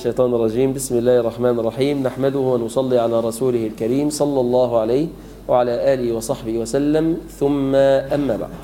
الشيطان الرجيم بسم الله الرحمن الرحيم نحمده ونصلي على رسوله الكريم صلى الله عليه وعلى آله وصحبه وسلم ثم أما بعد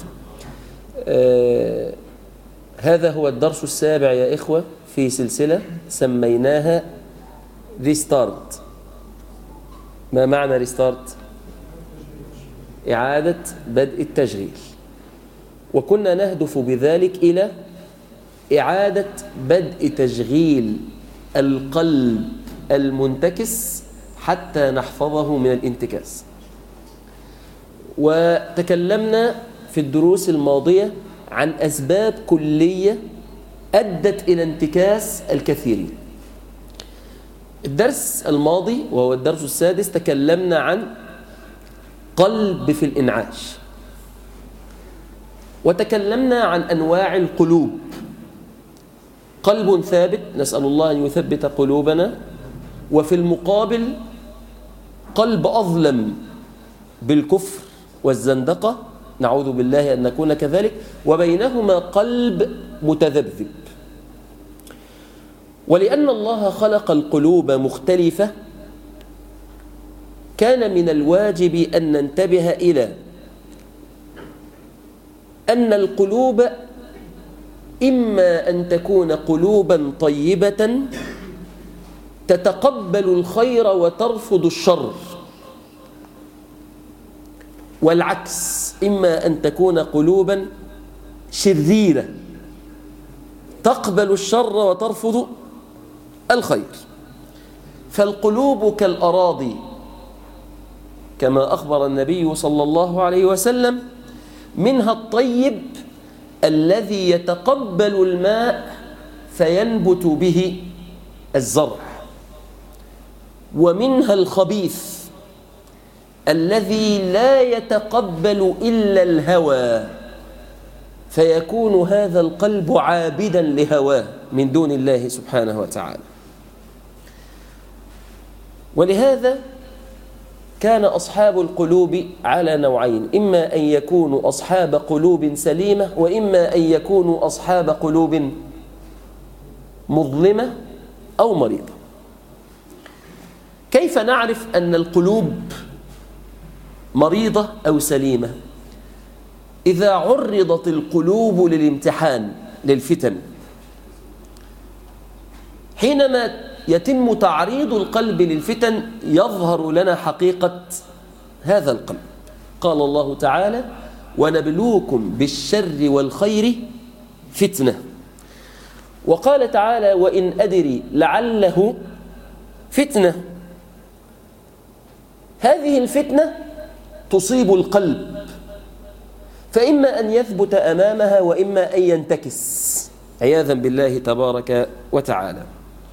آه هذا هو الدرس السابع يا إخوة في سلسلة سميناها ريستارت ما معنى ريستارت إعادة بدء التشغيل وكنا نهدف بذلك إلى إعادة بدء تشغيل القلب المنتكس حتى نحفظه من الانتكاس وتكلمنا في الدروس الماضية عن أسباب كلية أدت إلى انتكاس الكثيرين الدرس الماضي وهو الدرس السادس تكلمنا عن قلب في الإنعاش وتكلمنا عن أنواع القلوب قلب ثابت نسأل الله أن يثبت قلوبنا وفي المقابل قلب أظلم بالكفر والزندقة نعوذ بالله أن نكون كذلك وبينهما قلب متذبذب ولأن الله خلق القلوب مختلفة كان من الواجب أن ننتبه إلى أن القلوب إما أن تكون قلوبا طيبة تتقبل الخير وترفض الشر والعكس إما أن تكون قلوبا شريرة تقبل الشر وترفض الخير فالقلوب كالأراضي كما أخبر النبي صلى الله عليه وسلم منها الطيب الذي يتقبل الماء فينبت به الزرع ومنها الخبيث الذي لا يتقبل إلا الهوى فيكون هذا القلب عابدا لهواه من دون الله سبحانه وتعالى ولهذا كان أصحاب القلوب على نوعين إما أن يكونوا أصحاب قلوب سليمة وإما أن يكونوا أصحاب قلوب مظلمة أو مريضة كيف نعرف أن القلوب مريضة أو سليمة إذا عرضت القلوب للامتحان للفتن حينما يتم تعريض القلب للفتن يظهر لنا حقيقة هذا القلب قال الله تعالى ونبلوكم بالشر والخير فتنة وقال تعالى وإن أدري لعله فتنة هذه الفتنة تصيب القلب فإما أن يثبت أمامها وإما أن ينتكس عياذا بالله تبارك وتعالى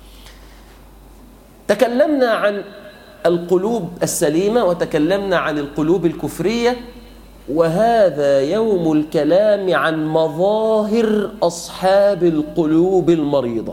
تكلمنا عن القلوب السليمة وتكلمنا عن القلوب الكفرية وهذا يوم الكلام عن مظاهر أصحاب القلوب المريضة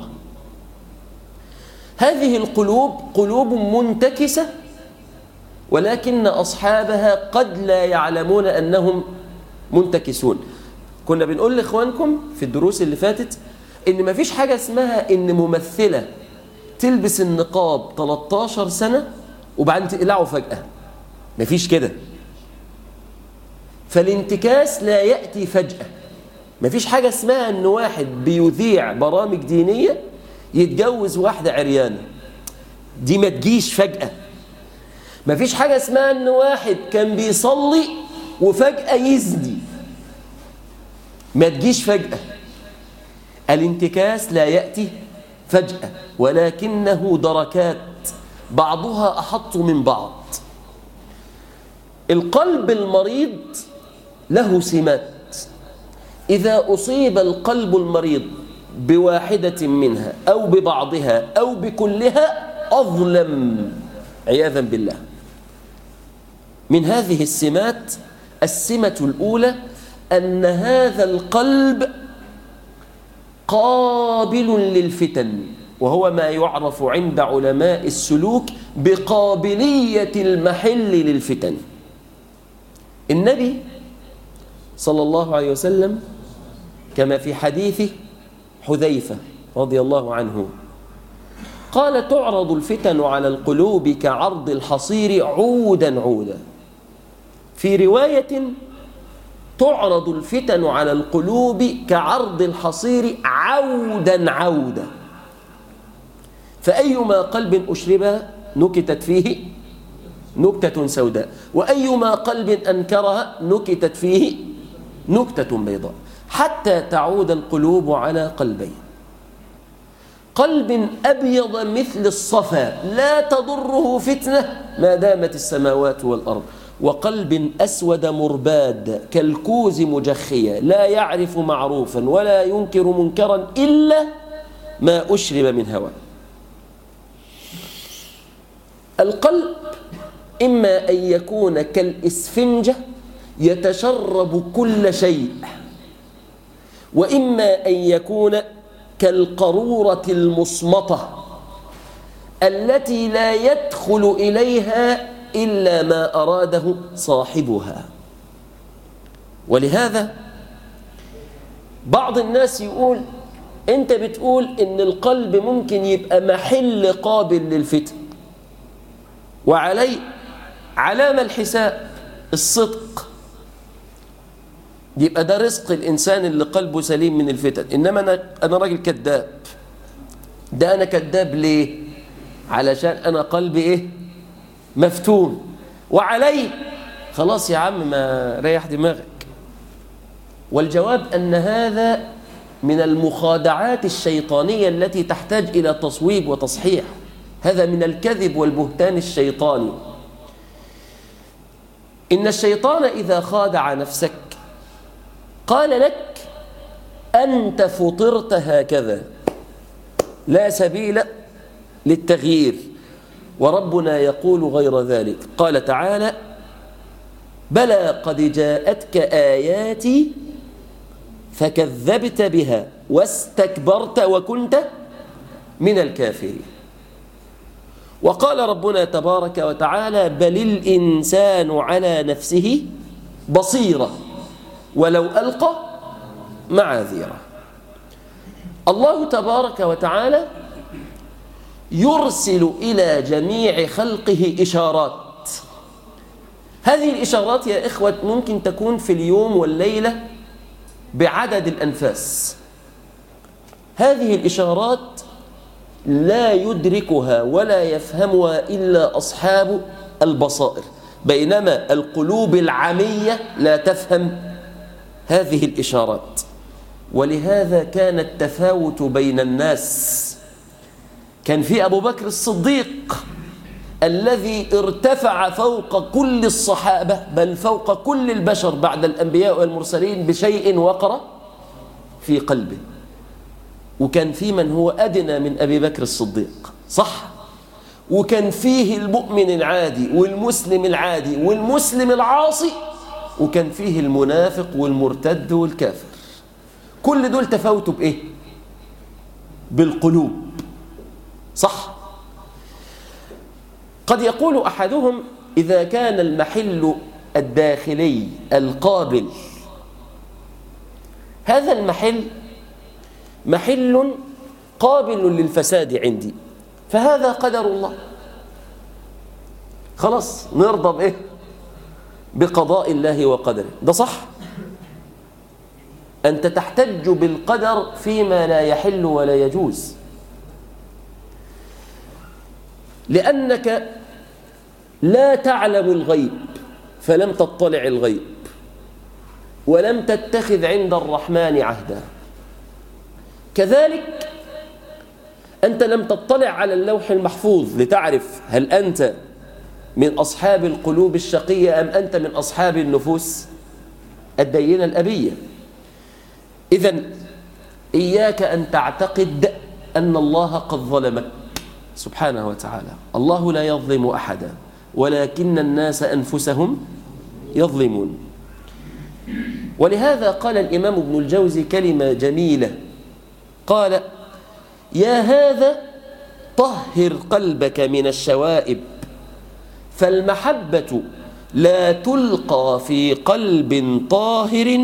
هذه القلوب قلوب منتكسة ولكن أصحابها قد لا يعلمون أنهم منتكسون كنا بنقول لإخوانكم في الدروس اللي فاتت إن مفيش حاجة اسمها إن ممثلة تلبس النقاب 13 سنة وبعدين تقلعه فجأة مفيش كده فالانتكاس لا يأتي فجأة مفيش حاجة اسمها ان واحد بيذيع برامج دينية يتجوز واحدة عريانة دي ما تجيش فجأة مفيش حاجة اسمها ان واحد كان بيصلي وفجأة يزني ما تجيش فجأة الانتكاس لا يأتي فجأة ولكنه دركات بعضها أحط من بعض القلب المريض له سمات إذا أصيب القلب المريض بواحدة منها أو ببعضها أو بكلها أظلم عياذا بالله من هذه السمات السمة الأولى أن هذا القلب قابل للفتن وهو ما يعرف عند علماء السلوك بقابلية المحل للفتن النبي صلى الله عليه وسلم كما في حديث حذيفة رضي الله عنه قال تعرض الفتن على القلوب كعرض الحصير عودا عودا في رواية تعرض الفتن على القلوب كعرض الحصير عودا عودا فأيما قلب أشربها نكتت فيه نكتة سوداء وأيما قلب أنكرها نكتت فيه نكتة بيضاء حتى تعود القلوب على قلبين قلب أبيض مثل الصفا لا تضره فتنة ما دامت السماوات والأرض وقلب أسود مرباد كالكوز مجخية لا يعرف معروفا ولا ينكر منكرا إلا ما أشرب من هوى القلب إما أن يكون كالإسفنجة يتشرب كل شيء وإما أن يكون كالقرورة المصمطة التي لا يدخل إليها إلا ما أراده صاحبها ولهذا بعض الناس يقول أنت بتقول إن القلب ممكن يبقى محل قابل للفتن وعليه علامة الحساب الصدق يبقى ده رزق الإنسان اللي قلبه سليم من الفتن إنما أنا, أنا راجل كذاب ده أنا كذاب ليه علشان أنا قلبي إيه مفتون وعليه خلاص يا عم ما ريح دماغك والجواب أن هذا من المخادعات الشيطانية التي تحتاج إلى تصويب وتصحيح هذا من الكذب والبهتان الشيطاني إن الشيطان إذا خادع نفسك قال لك أنت فطرت هكذا لا سبيل للتغيير وربنا يقول غير ذلك قال تعالى بلى قد جاءتك آياتي فكذبت بها واستكبرت وكنت من الكافرين وقال ربنا تبارك وتعالى بل الإنسان على نفسه بصيرة ولو ألقى معاذيره الله تبارك وتعالى يرسل إلى جميع خلقه إشارات هذه الإشارات يا إخوة ممكن تكون في اليوم والليلة بعدد الأنفاس هذه الإشارات لا يدركها ولا يفهمها إلا أصحاب البصائر بينما القلوب العمية لا تفهم هذه الإشارات ولهذا كان التفاوت بين الناس كان في أبو بكر الصديق الذي ارتفع فوق كل الصحابة بل فوق كل البشر بعد الأنبياء والمرسلين بشيء وقر في قلبه وكان في من هو أدنى من أبي بكر الصديق صح وكان فيه المؤمن العادي والمسلم العادي والمسلم العاصي وكان فيه المنافق والمرتد والكافر كل دول تفاوتوا بإيه بالقلوب صح قد يقول أحدهم إذا كان المحل الداخلي القابل هذا المحل محل قابل للفساد عندي فهذا قدر الله خلاص نرضى بإيه بقضاء الله وقدره ده صح أنت تحتج بالقدر فيما لا يحل ولا يجوز لأنك لا تعلم الغيب فلم تطلع الغيب ولم تتخذ عند الرحمن عهدا كذلك أنت لم تطلع على اللوح المحفوظ لتعرف هل أنت من أصحاب القلوب الشقية أم أنت من أصحاب النفوس الدينة الأبية إذا إياك أن تعتقد أن الله قد ظلمك سبحانه وتعالى الله لا يظلم أحدا ولكن الناس أنفسهم يظلمون ولهذا قال الإمام ابن الجوزي كلمة جميلة قال يا هذا طهر قلبك من الشوائب فالمحبة لا تلقى في قلب طاهر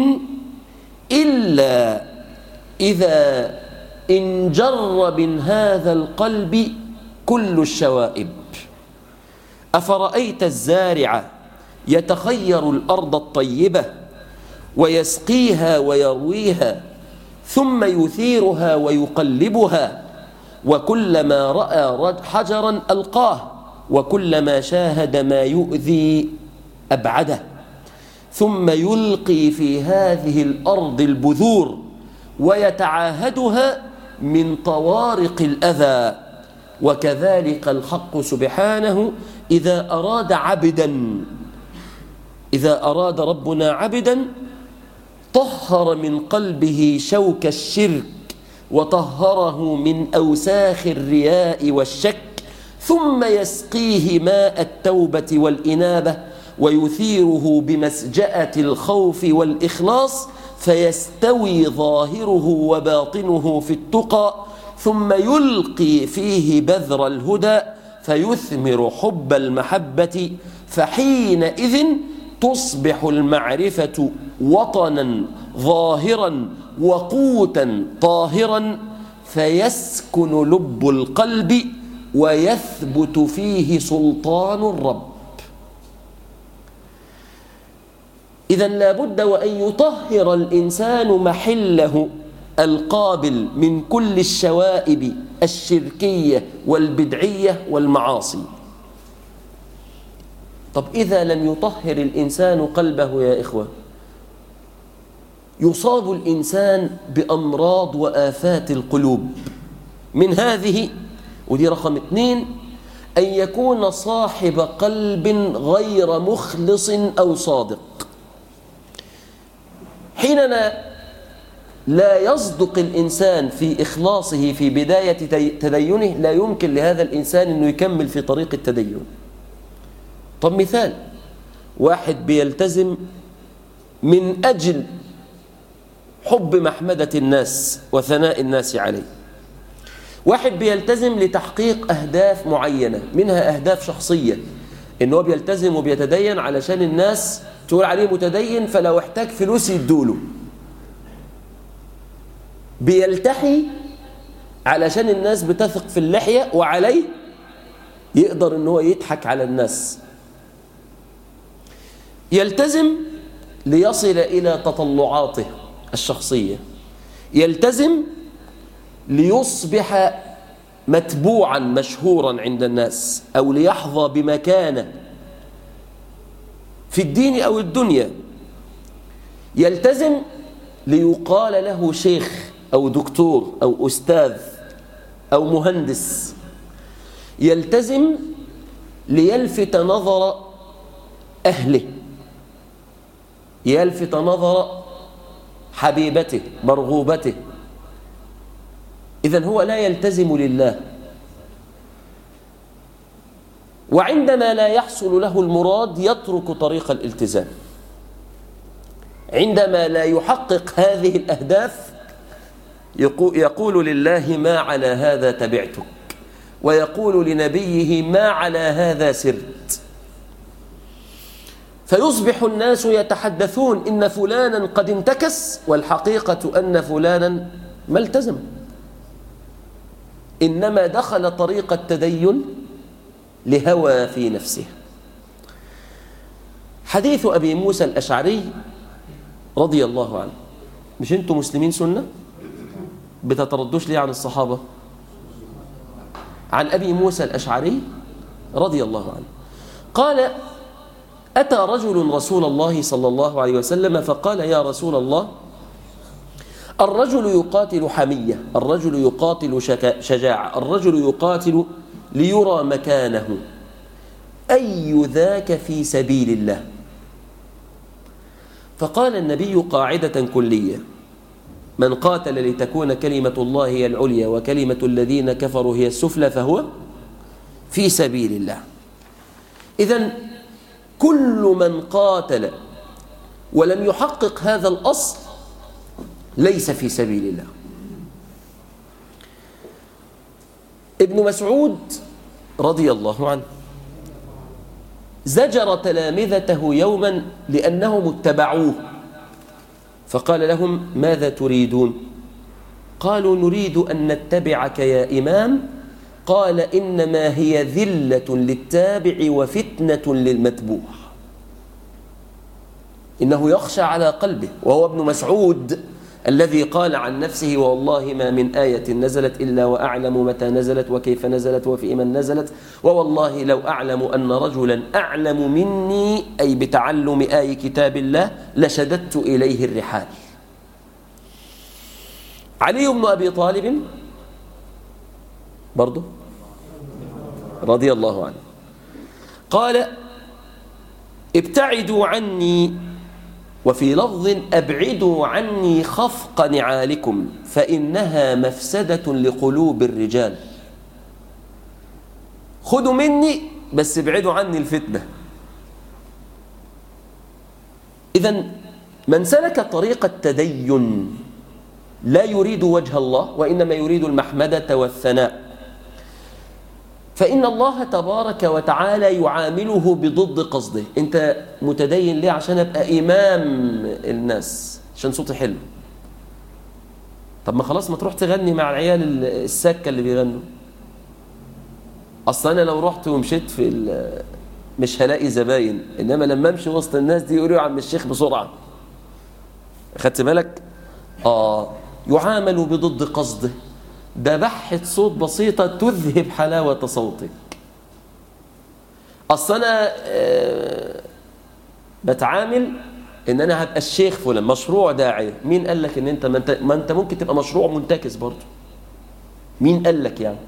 إلا إذا انجر من هذا القلب كل الشوائب أفرأيت الزارع يتخير الأرض الطيبة ويسقيها ويرويها ثم يثيرها ويقلبها وكلما رأى حجرا ألقاه وكلما شاهد ما يؤذي أبعده ثم يلقي في هذه الأرض البذور ويتعاهدها من طوارق الأذى وكذلك الحق سبحانه إذا أراد عبدا إذا أراد ربنا عبدا طهر من قلبه شوك الشرك وطهره من أوساخ الرياء والشك ثم يسقيه ماء التوبة والإنابة ويثيره بمسجأة الخوف والإخلاص فيستوي ظاهره وباطنه في التقى ثم يلقي فيه بذر الهدى فيثمر حب المحبة فحينئذ تصبح المعرفة وطنا ظاهرا وقوتا طاهرا فيسكن لب القلب ويثبت فيه سلطان الرب إذا لابد وأن يطهر الإنسان محله القابل من كل الشوائب الشركية والبدعية والمعاصي طب إذا لم يطهر الإنسان قلبه يا إخوة يصاب الإنسان بأمراض وآفات القلوب من هذه ودي رقم اثنين أن يكون صاحب قلب غير مخلص أو صادق حينما لا يصدق الإنسان في إخلاصه في بداية تدينه لا يمكن لهذا الإنسان أنه يكمل في طريق التدين طب مثال واحد بيلتزم من أجل حب محمدة الناس وثناء الناس عليه واحد بيلتزم لتحقيق أهداف معينة منها أهداف شخصية إنه بيلتزم وبيتدين علشان الناس تقول عليه متدين فلو احتاج فلوس يدوله بيلتحي علشان الناس بتثق في اللحية وعليه يقدر ان هو يضحك على الناس يلتزم ليصل إلى تطلعاته الشخصية يلتزم ليصبح متبوعا مشهورا عند الناس أو ليحظى بمكانة في الدين أو الدنيا يلتزم ليقال له شيخ أو دكتور أو أستاذ أو مهندس يلتزم ليلفت نظر أهله يلفت نظر حبيبته مرغوبته إذا هو لا يلتزم لله وعندما لا يحصل له المراد يترك طريق الالتزام عندما لا يحقق هذه الأهداف يقول لله ما على هذا تبعتك ويقول لنبيه ما على هذا سرت فيصبح الناس يتحدثون إن فلانا قد انتكس والحقيقة أن فلانا ما التزم إنما دخل طريق التدين لهوى في نفسه حديث أبي موسى الأشعري رضي الله عنه مش أنتم مسلمين سنة بتتردوش ليه عن الصحابة عن أبي موسى الأشعري رضي الله عنه قال أتى رجل رسول الله صلى الله عليه وسلم فقال يا رسول الله الرجل يقاتل حمية الرجل يقاتل شجاعة الرجل يقاتل ليرى مكانه أي ذاك في سبيل الله فقال النبي قاعدة كلية من قاتل لتكون كلمة الله هي العليا وكلمة الذين كفروا هي السفلى فهو في سبيل الله إذا كل من قاتل ولم يحقق هذا الأصل ليس في سبيل الله ابن مسعود رضي الله عنه زجر تلامذته يوما لأنهم اتبعوه فقال لهم ماذا تريدون قالوا نريد أن نتبعك يا إمام قال إنما هي ذلة للتابع وفتنة للمتبوع إنه يخشى على قلبه وهو ابن مسعود الذي قال عن نفسه والله ما من آية نزلت إلا وأعلم متى نزلت وكيف نزلت وفي من نزلت ووالله لو أعلم أن رجلا أعلم مني أي بتعلم آي كتاب الله لشددت إليه الرحال علي بن أبي طالب برضه رضي الله عنه قال ابتعدوا عني وفي لفظ أبعدوا عني خفق نعالكم فإنها مفسدة لقلوب الرجال خذوا مني بس ابعدوا عني الفتنة إذا من سلك طريق التدين لا يريد وجه الله وإنما يريد المحمدة والثناء فإن الله تبارك وتعالى يعامله بضد قصده أنت متدين ليه عشان أبقى إمام الناس عشان صوتي حلو طب ما خلاص ما تروح تغني مع العيال السكة اللي بيغنوا أصلا أنا لو رحت ومشيت في مش هلاقي زباين إنما لما أمشي وسط الناس دي يقولوا يا عم الشيخ بسرعة خدت بالك؟ آه يعامل بضد قصده ده بحة صوت بسيطة تذهب حلاوة صوتك أصل أنا آه بتعامل إن أنا هبقى الشيخ فلان مشروع داعية مين قال لك إن أنت ما, أنت ما أنت ممكن تبقى مشروع منتكس برضه مين قال لك يعني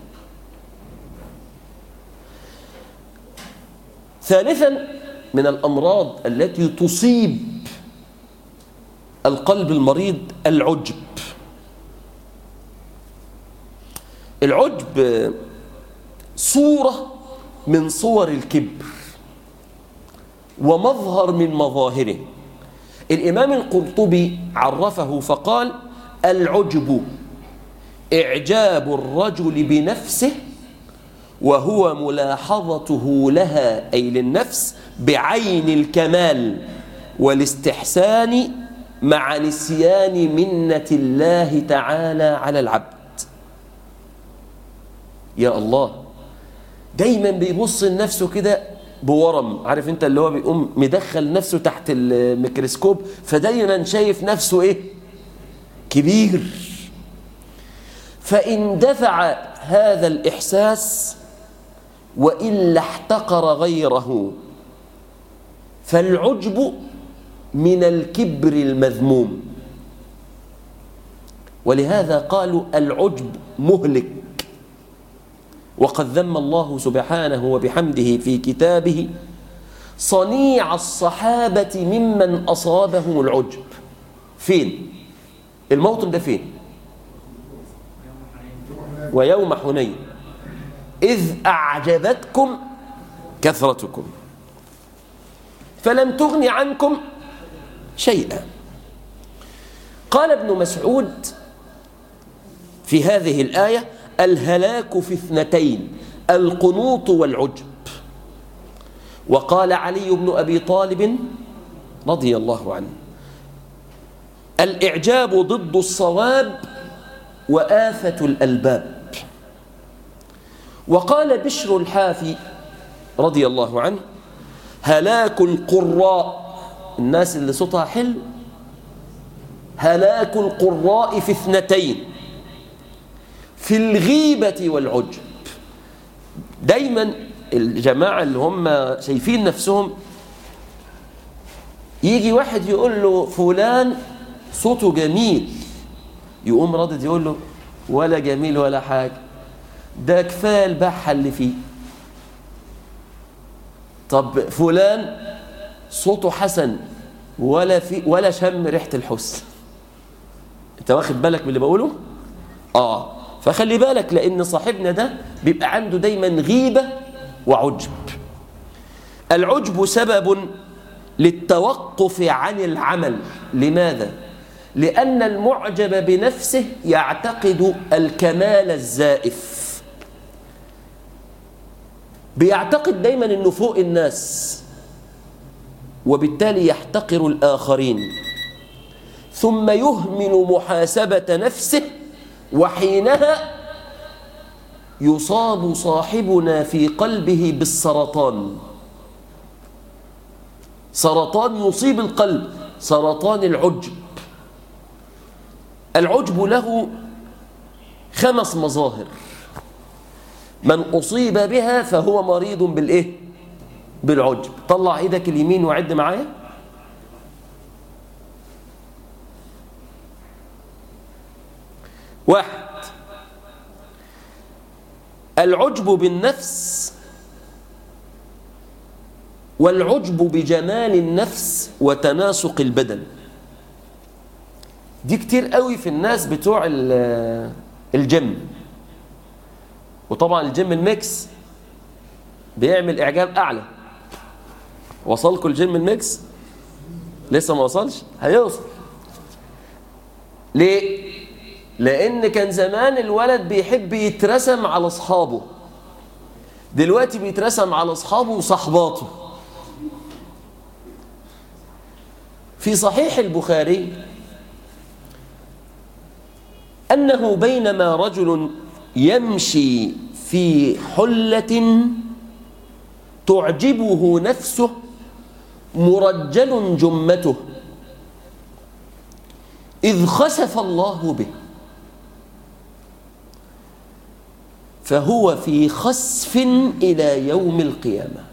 ثالثا من الأمراض التي تصيب القلب المريض العجب العجب صورة من صور الكبر ومظهر من مظاهره الإمام القرطبي عرفه فقال العجب إعجاب الرجل بنفسه وهو ملاحظته لها أي للنفس بعين الكمال والاستحسان مع نسيان منة الله تعالى على العبد يا الله دايما بيبص لنفسه كده بورم عارف انت اللي هو بيقوم مدخل نفسه تحت الميكروسكوب فدايما شايف نفسه ايه كبير فإن دفع هذا الإحساس وإلا احتقر غيره فالعجب من الكبر المذموم ولهذا قالوا العجب مهلك وقد ذم الله سبحانه وبحمده في كتابه صنيع الصحابة ممن أصابهم العجب فين؟ الموطن ده فين؟ ويوم حنين إذ أعجبتكم كثرتكم فلم تغن عنكم شيئا قال ابن مسعود في هذه الآية الهلاك في اثنتين القنوط والعجب وقال علي بن أبي طالب رضي الله عنه الإعجاب ضد الصواب وآفة الألباب وقال بشر الحافي رضي الله عنه هلاك القراء الناس اللي صوتها حلو هلاك القراء في اثنتين في الغيبة والعجب دايما الجماعة اللي هم شايفين نفسهم يجي واحد يقول له فلان صوته جميل يقوم ردد يقول له ولا جميل ولا حاجة ده كفاية البحة اللي فيه طب فلان صوته حسن ولا في ولا شم ريحة الحسن انت واخد بالك من اللي بقوله اه فخلي بالك لان صاحبنا ده بيبقى عنده دايما غيبة وعجب العجب سبب للتوقف عن العمل لماذا لأن المعجب بنفسه يعتقد الكمال الزائف بيعتقد دايما انه فوق الناس وبالتالي يحتقر الآخرين ثم يهمل محاسبة نفسه وحينها يصاب صاحبنا في قلبه بالسرطان سرطان يصيب القلب سرطان العجب العجب له خمس مظاهر من أصيب بها فهو مريض بالإيه؟ بالعجب طلع إيدك اليمين وعد معايا واحد العجب بالنفس والعجب بجمال النفس وتناسق البدن دي كتير قوي في الناس بتوع الجيم وطبعا الجيم الميكس بيعمل اعجاب اعلى وصلكم الجيم الميكس لسه ما وصلش هيوصل ليه لان كان زمان الولد بيحب يترسم على اصحابه دلوقتي بيترسم على اصحابه وصحباته في صحيح البخاري أنه بينما رجل يمشي في حلة تعجبه نفسه مرجل جمته إذ خسف الله به فهو في خسف إلى يوم القيامة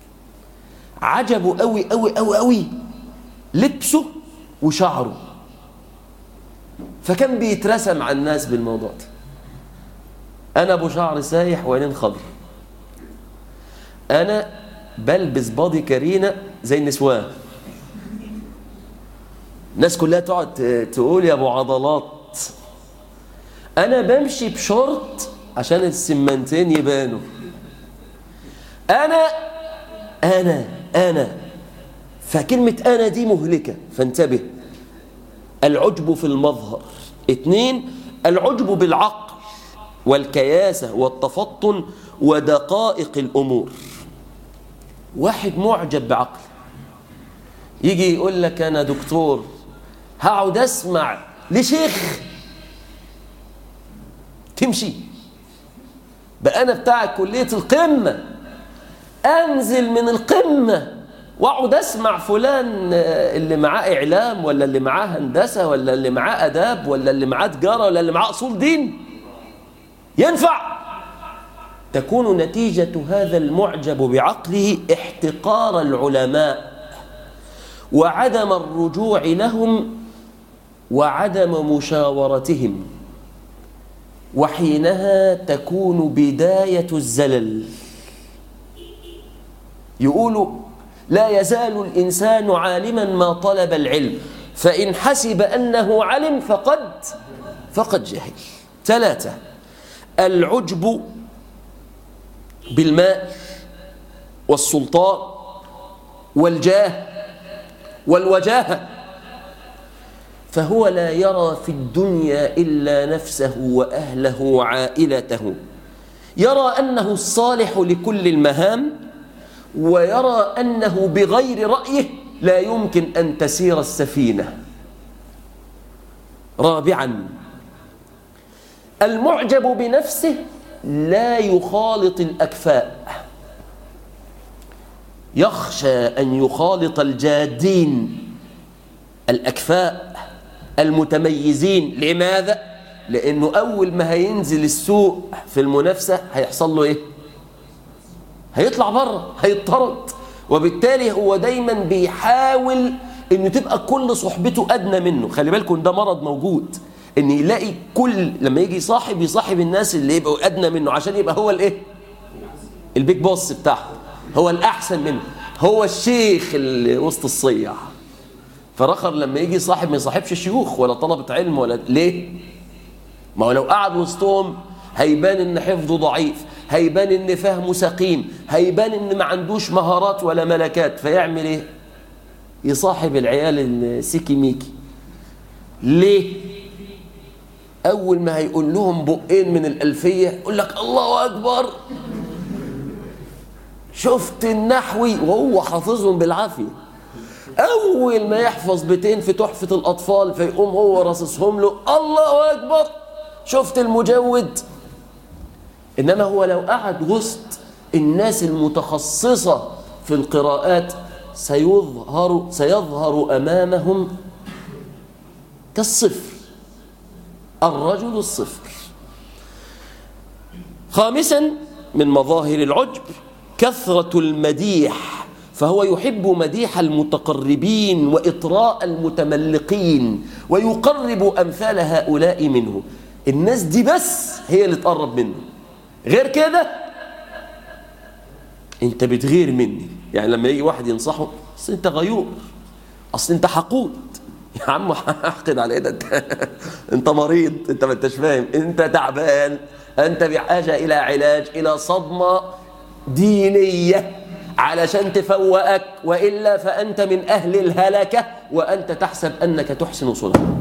عجبه أوي أوي أوي أوي لبسه وشعره فكان بيترسم على الناس بالموضوع ده انا ابو شعر سايح وعينين خضر انا بلبس باضي كارينا زي النسوان الناس كلها تقعد تقول يا ابو عضلات انا بمشي بشورت عشان السمنتين يبانوا انا انا انا فكلمة أنا دي مهلكة فانتبه العجب في المظهر اثنين العجب بالعقل والكياسة والتفطن ودقائق الأمور واحد معجب بعقل يجي يقول لك أنا دكتور هقعد أسمع لشيخ تمشي بقى أنا بتاع كلية القمة أنزل من القمة واقعد اسمع فلان اللي معاه اعلام ولا اللي معاه هندسه ولا اللي معاه اداب ولا اللي معاه تجاره ولا اللي معاه اصول دين ينفع تكون نتيجه هذا المعجب بعقله احتقار العلماء وعدم الرجوع لهم وعدم مشاورتهم وحينها تكون بدايه الزلل يقولوا لا يزال الإنسان عالما ما طلب العلم فإن حسب أنه علم فقد فقد جهل ثلاثة العجب بالماء والسلطان والجاه والوجاهة فهو لا يرى في الدنيا إلا نفسه وأهله وعائلته يرى أنه الصالح لكل المهام ويرى أنه بغير رأيه لا يمكن أن تسير السفينة رابعا المعجب بنفسه لا يخالط الأكفاء يخشى أن يخالط الجادين الأكفاء المتميزين لماذا؟ لأنه أول ما هينزل السوق في المنافسة هيحصل له إيه؟ هيطلع بره هيطرد وبالتالي هو دايما بيحاول انه تبقى كل صحبته ادنى منه خلي بالكم ده مرض موجود ان يلاقي كل لما يجي صاحب يصاحب الناس اللي يبقوا ادنى منه عشان يبقى هو الايه البيج بوس بتاعه هو الاحسن منه هو الشيخ اللي وسط الصيع فرخر لما يجي صاحب ما يصاحبش شيوخ ولا طلبة علم ولا ليه ما هو لو قعد وسطهم هيبان ان حفظه ضعيف هيبان ان فهمه سقيم هيبان ان ما عندوش مهارات ولا ملكات فيعمل ايه يصاحب العيال السيكي ميكي ليه اول ما هيقول لهم بقين من الالفيه يقول لك الله اكبر شفت النحوي وهو حافظهم بالعافيه اول ما يحفظ بيتين في تحفه الاطفال فيقوم هو راصصهم له الله اكبر شفت المجود إنما هو لو قعد وسط الناس المتخصصة في القراءات سيظهر, سيظهر أمامهم كالصفر الرجل الصفر خامسا من مظاهر العجب كثرة المديح فهو يحب مديح المتقربين وإطراء المتملقين ويقرب أمثال هؤلاء منه الناس دي بس هي اللي تقرب منه غير كده انت بتغير مني يعني لما يجي واحد ينصحه اصل انت غيور اصل انت حقود يا عم احقد على ايه ده انت انت مريض انت ما انتش فاهم انت تعبان انت بحاجه الى علاج الى صدمه دينيه علشان تفوقك والا فانت من اهل الهلكه وانت تحسب انك تحسن صنعا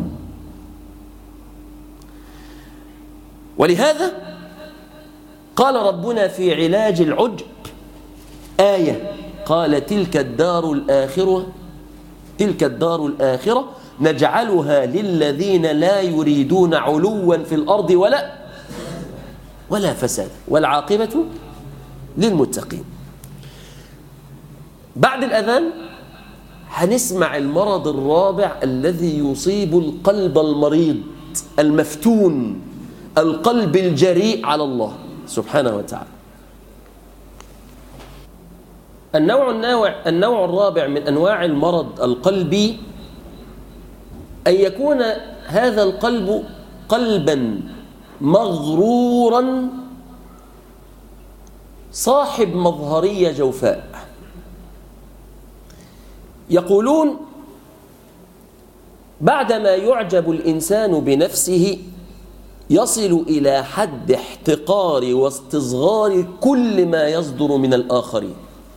ولهذا قال ربنا في علاج العجب آية قال تلك الدار الآخرة تلك الدار الآخرة نجعلها للذين لا يريدون علوا في الأرض ولا ولا فساد والعاقبة للمتقين بعد الأذان هنسمع المرض الرابع الذي يصيب القلب المريض المفتون القلب الجريء على الله سبحانه وتعالى النوع النوع النوع الرابع من انواع المرض القلبي ان يكون هذا القلب قلبا مغرورا صاحب مظهريه جوفاء يقولون بعدما يعجب الانسان بنفسه يصل الى حد احتقار واستصغار كل ما يصدر من الاخرين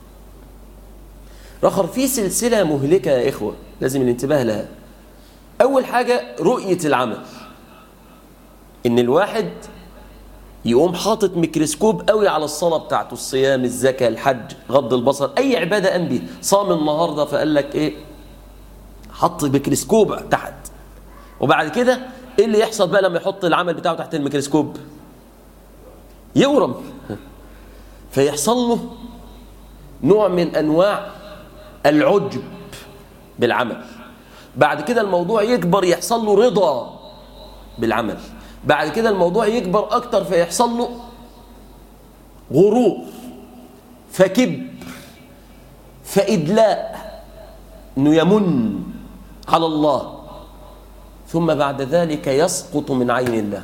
رخر في سلسلة مهلكة يا إخوة لازم الانتباه لها أول حاجة رؤية العمل إن الواحد يقوم حاطط ميكروسكوب قوي على الصلاة بتاعته الصيام الزكاة الحج غض البصر أي عبادة قام بيه صام النهاردة فقال لك إيه حط ميكروسكوب تحت وبعد كده إيه اللي يحصل بقى لما يحط العمل بتاعه تحت الميكروسكوب يورم فيحصل له نوع من أنواع العجب بالعمل بعد كده الموضوع يكبر يحصل له رضا بالعمل بعد كده الموضوع يكبر أكتر فيحصل له غرور فكبر فإدلاء أنه يمن على الله ثم بعد ذلك يسقط من عين الله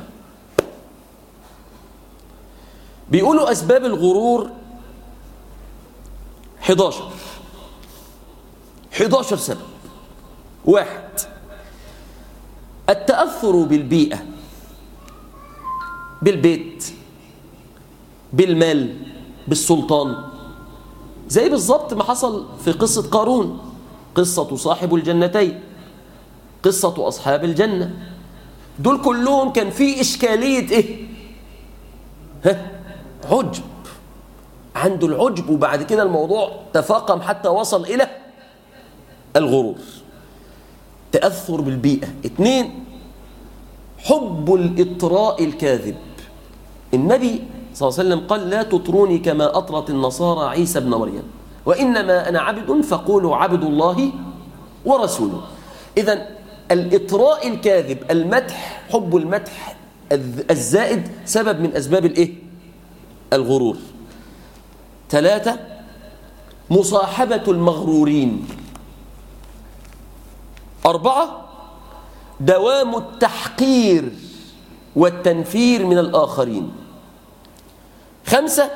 بيقولوا أسباب الغرور 11 11 سبب واحد التأثر بالبيئة بالبيت بالمال بالسلطان زي بالظبط ما حصل في قصة قارون قصة صاحب الجنتين قصة أصحاب الجنة دول كلهم كان في إشكالية إيه؟ ها؟ عجب عنده العجب وبعد كده الموضوع تفاقم حتى وصل إلى الغرور تأثر بالبيئة اثنين حب الإطراء الكاذب النبي صلى الله عليه وسلم قال لا تطروني كما أطرت النصارى عيسى بن مريم وإنما أنا عبد فقولوا عبد الله ورسوله إذا الإطراء الكاذب المدح حب المدح الزائد سبب من أسباب الإيه؟ الغرور ثلاثة مصاحبة المغرورين أربعة دوام التحقير والتنفير من الآخرين خمسة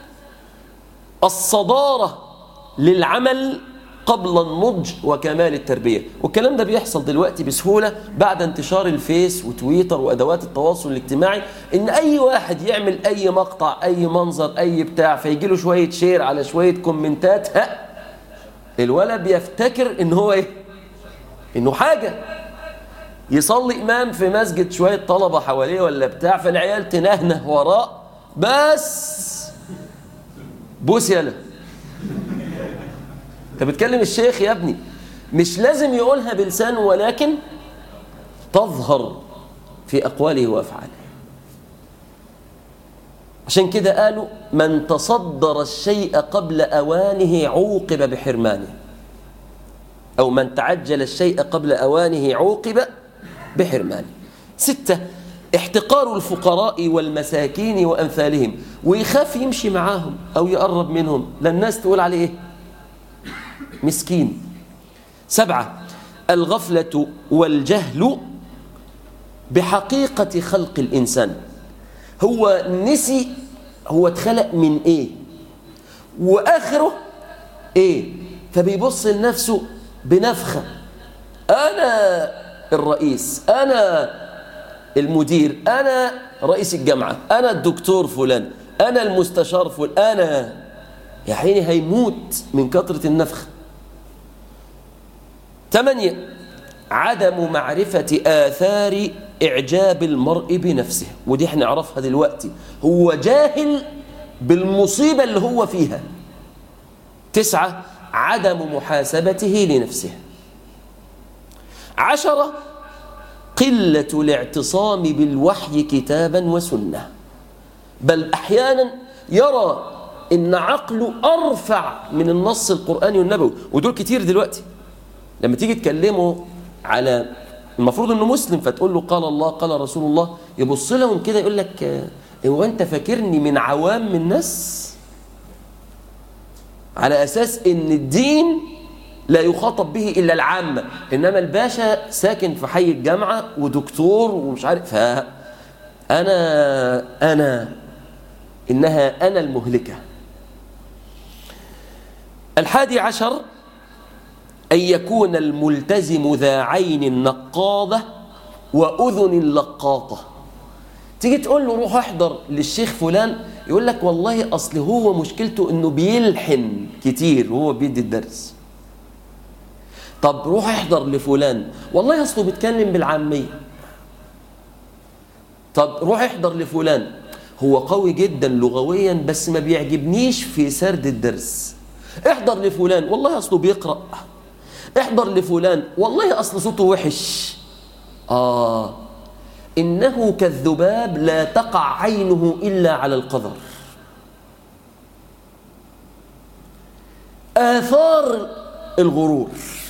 الصدارة للعمل قبل النضج وكمال التربية والكلام ده بيحصل دلوقتي بسهولة بعد انتشار الفيس وتويتر وأدوات التواصل الاجتماعي إن أي واحد يعمل أي مقطع أي منظر أي بتاع فيجي له شوية شير على شوية كومنتات ها الولد بيفتكر إن هو إيه إنه حاجة يصلي إمام في مسجد شوية طلبة حواليه ولا بتاع فالعيال تنهنه وراه بس بوس يلا انت بتكلم الشيخ يا ابني مش لازم يقولها بلسانه ولكن تظهر في أقواله وأفعاله عشان كده قالوا من تصدر الشيء قبل أوانه عوقب بحرمانه أو من تعجل الشيء قبل أوانه عوقب بحرمانه ستة احتقار الفقراء والمساكين وأمثالهم ويخاف يمشي معاهم أو يقرب منهم لا الناس تقول عليه إيه؟ مسكين سبعة الغفلة والجهل بحقيقة خلق الإنسان هو نسي هو اتخلق من إيه وآخره إيه فبيبص لنفسه بنفخة أنا الرئيس أنا المدير أنا رئيس الجامعة أنا الدكتور فلان أنا المستشار فلان أنا يا حيني هيموت من كثرة النفخ ثمانية عدم معرفة آثار إعجاب المرء بنفسه ودي احنا نعرفها دلوقتي هو جاهل بالمصيبة اللي هو فيها تسعة عدم محاسبته لنفسه عشرة قلة الاعتصام بالوحي كتابا وسنة بل أحيانا يرى إن عقله أرفع من النص القرآني والنبوي ودول كتير دلوقتي لما تيجي تكلمه على المفروض انه مسلم فتقول له قال الله قال رسول الله يبص لهم كده يقول لك هو انت فاكرني من عوام الناس على اساس ان الدين لا يخاطب به الا العامه انما الباشا ساكن في حي الجامعه ودكتور ومش عارف ها انا انا انها انا المهلكه الحادي عشر أن يكون الملتزم ذا عين نقاضة وأذن لقاطة تيجي تقول له روح احضر للشيخ فلان يقول لك والله أصل هو مشكلته أنه بيلحن كتير وهو بيدي الدرس طب روح احضر لفلان والله أصله بيتكلم بالعامية طب روح احضر لفلان هو قوي جدا لغويا بس ما بيعجبنيش في سرد الدرس احضر لفلان والله أصله بيقرأ احضر لفلان والله أصل صوته وحش آه إنه كالذباب لا تقع عينه إلا على القذر آثار الغرور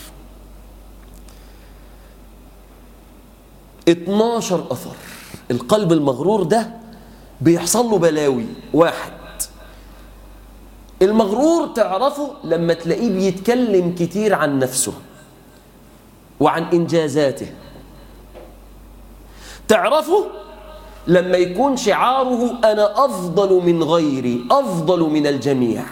12 أثر القلب المغرور ده بيحصل له بلاوي واحد المغرور تعرفه لما تلاقيه بيتكلم كتير عن نفسه وعن إنجازاته تعرفه لما يكون شعاره أنا أفضل من غيري أفضل من الجميع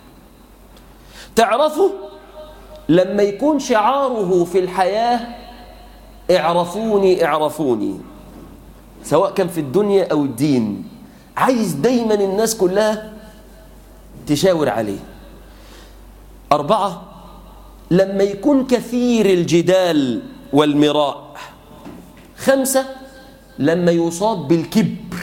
تعرفه لما يكون شعاره في الحياة اعرفوني اعرفوني سواء كان في الدنيا أو الدين عايز دايما الناس كلها تشاور عليه أربعة لما يكون كثير الجدال والمراء خمسة لما يصاب بالكبر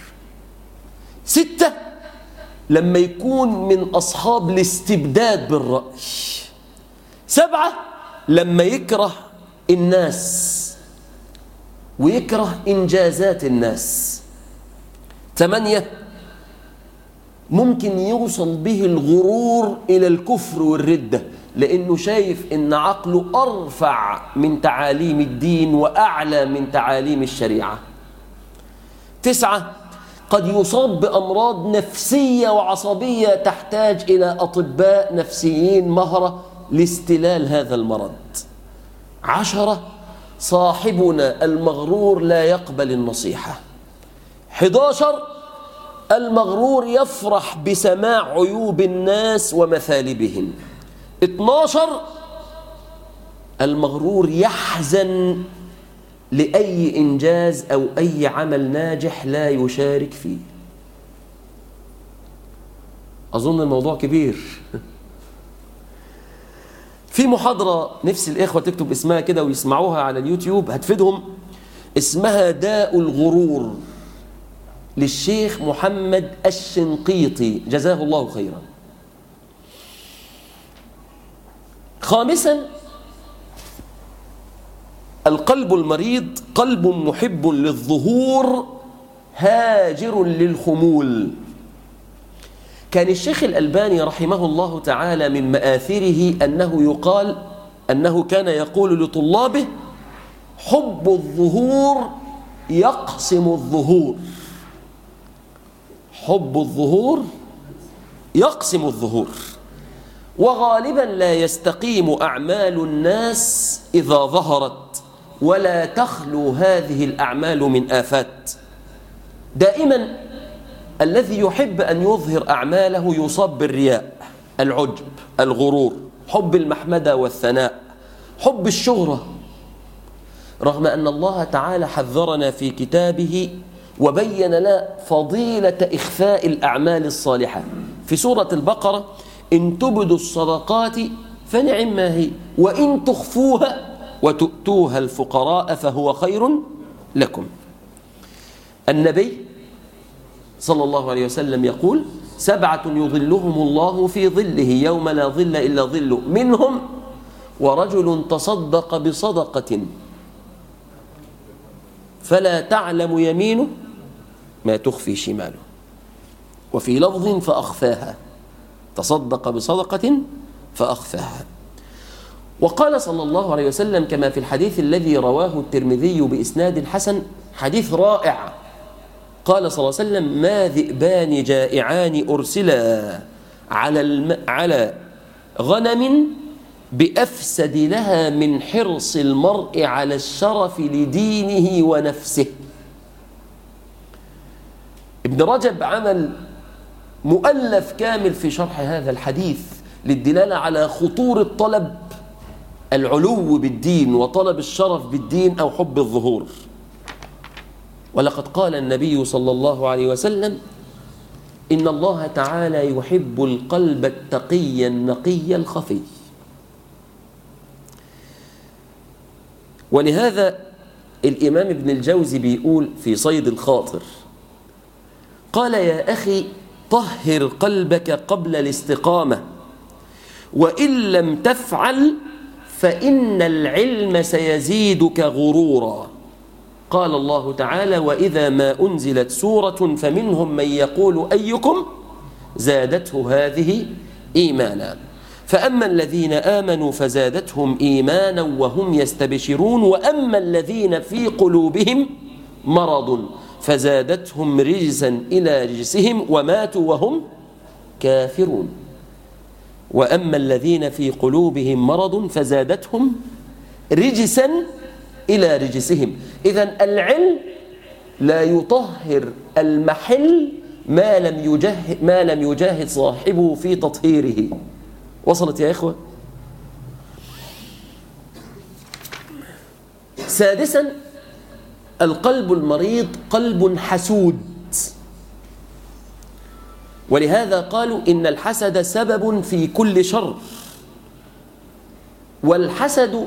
ستة لما يكون من أصحاب الاستبداد بالرأي سبعة لما يكره الناس ويكره إنجازات الناس ثمانية ممكن يوصل به الغرور إلى الكفر والردة لأنه شايف إن عقله أرفع من تعاليم الدين وأعلى من تعاليم الشريعة تسعة قد يصاب بأمراض نفسية وعصبية تحتاج إلى أطباء نفسيين مهرة لاستلال هذا المرض عشرة صاحبنا المغرور لا يقبل النصيحة 11 المغرور يفرح بسماع عيوب الناس ومثالبهم 12 المغرور يحزن لأي إنجاز أو أي عمل ناجح لا يشارك فيه أظن الموضوع كبير في محاضرة نفس الإخوة تكتب اسمها كده ويسمعوها على اليوتيوب هتفيدهم اسمها داء الغرور للشيخ محمد الشنقيطي جزاه الله خيرا خامسا القلب المريض قلب محب للظهور هاجر للخمول كان الشيخ الألباني رحمه الله تعالى من مآثره أنه يقال أنه كان يقول لطلابه حب الظهور يقسم الظهور حب الظهور يقسم الظهور وغالبا لا يستقيم أعمال الناس إذا ظهرت ولا تخلو هذه الأعمال من آفات دائما الذي يحب أن يظهر أعماله يصاب بالرياء العجب الغرور حب المحمدة والثناء حب الشهرة رغم أن الله تعالى حذرنا في كتابه وبين لنا فضيلة إخفاء الأعمال الصالحة في سورة البقرة إن تبدوا الصدقات فنعم ما هي وإن تخفوها وتؤتوها الفقراء فهو خير لكم النبي صلى الله عليه وسلم يقول سبعة يظلهم الله في ظله يوم لا ظل إلا ظله منهم ورجل تصدق بصدقة فلا تعلم يمينه ما تخفي شماله وفي لفظ فأخفاها تصدق بصدقة فأخفاها وقال صلى الله عليه وسلم كما في الحديث الذي رواه الترمذي بإسناد حسن حديث رائع قال صلى الله عليه وسلم ما ذئبان جائعان أرسلا على, الم... على غنم بأفسد لها من حرص المرء على الشرف لدينه ونفسه ابن رجب عمل مؤلف كامل في شرح هذا الحديث للدلالة على خطورة طلب العلو بالدين وطلب الشرف بالدين أو حب الظهور ولقد قال النبي صلى الله عليه وسلم إن الله تعالى يحب القلب التقي النقي الخفي ولهذا الإمام ابن الجوزي بيقول في صيد الخاطر قال يا أخي طهر قلبك قبل الاستقامة وإن لم تفعل فإن العلم سيزيدك غرورا قال الله تعالى وإذا ما أنزلت سورة فمنهم من يقول أيكم زادته هذه إيمانا فأما الذين آمنوا فزادتهم إيمانا وهم يستبشرون وأما الذين في قلوبهم مرض فزادتهم رجسا إلى رجسهم وماتوا وهم كافرون وأما الذين في قلوبهم مرض فزادتهم رجسا إلى رجسهم إذا العلم لا يطهر المحل ما لم يجاهد, ما لم يجاهد صاحبه في تطهيره وصلت يا إخوة سادسا القلب المريض قلب حسود ولهذا قالوا إن الحسد سبب في كل شر والحسد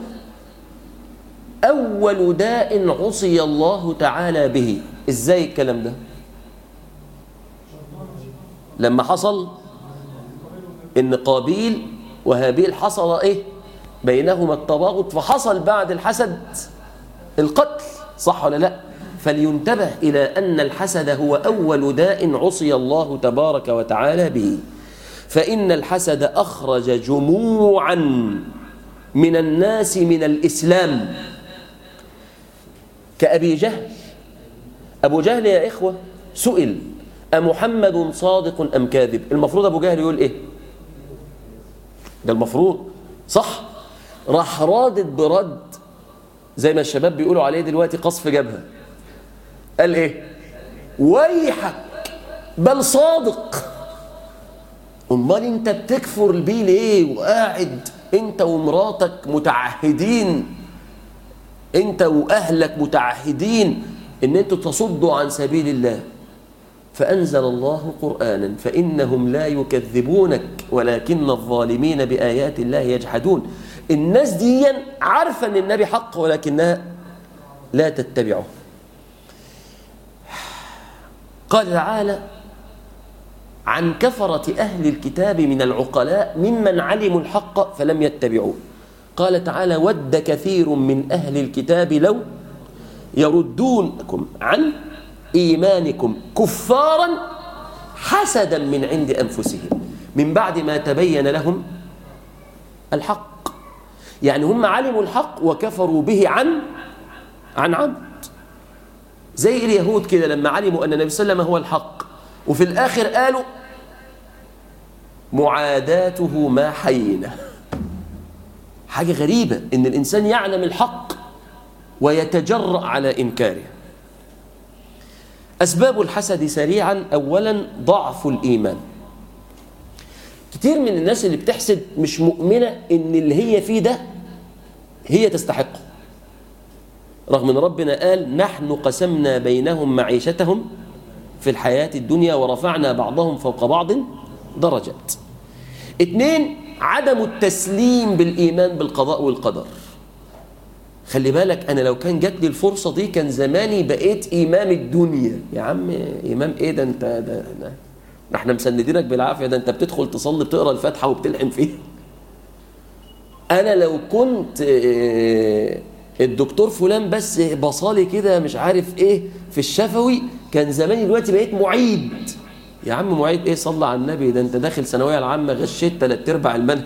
أول داء عصي الله تعالى به إزاي الكلام ده لما حصل إن قابيل وهابيل حصل إيه بينهما التباغض فحصل بعد الحسد القتل صح ولا لا فلينتبه إلى أن الحسد هو أول داء عصي الله تبارك وتعالى به فإن الحسد أخرج جموعا من الناس من الإسلام كأبي جهل أبو جهل يا إخوة سئل أمحمد صادق أم كاذب المفروض أبو جهل يقول إيه ده المفروض صح راح رادد برد زي ما الشباب بيقولوا عليه دلوقتي قصف جبهة قال ايه ويحك بل صادق امال انت بتكفر بيه ليه وقاعد انت ومراتك متعهدين انت واهلك متعهدين ان انتوا تصدوا عن سبيل الله فأنزل الله قرآنا فإنهم لا يكذبونك ولكن الظالمين بآيات الله يجحدون الناس دي عارفة أن النبي حق ولكنها لا تتبعه قال تعالى عن كفرة أهل الكتاب من العقلاء ممن علموا الحق فلم يتبعوه قال تعالى ود كثير من أهل الكتاب لو يردونكم عن إيمانكم كفارا حسدا من عند أنفسهم من بعد ما تبين لهم الحق يعني هم علموا الحق وكفروا به عن عن عمد زي اليهود كده لما علموا أن النبي صلى الله عليه وسلم هو الحق وفي الآخر قالوا معاداته ما حينا حاجة غريبة إن الإنسان يعلم الحق ويتجرأ على إنكاره أسباب الحسد سريعا أولا ضعف الإيمان كتير من الناس اللي بتحسد مش مؤمنة إن اللي هي فيه ده هي تستحقه رغم أن ربنا قال نحن قسمنا بينهم معيشتهم في الحياة الدنيا ورفعنا بعضهم فوق بعض درجات اتنين عدم التسليم بالإيمان بالقضاء والقدر خلي بالك أنا لو كان جات لي الفرصة دي كان زماني بقيت إمام الدنيا يا عم إمام إيه ده أنت ده, ده احنا مسندينك بالعافية ده أنت بتدخل تصلي بتقرأ الفاتحة وبتلحم فيها أنا لو كنت الدكتور فلان بس بصالي كده مش عارف إيه في الشفوي كان زماني دلوقتي بقيت معيد يا عم معيد ايه صلى على النبي ده انت داخل ثانويه العامه غشيت ثلاث ارباع المنهج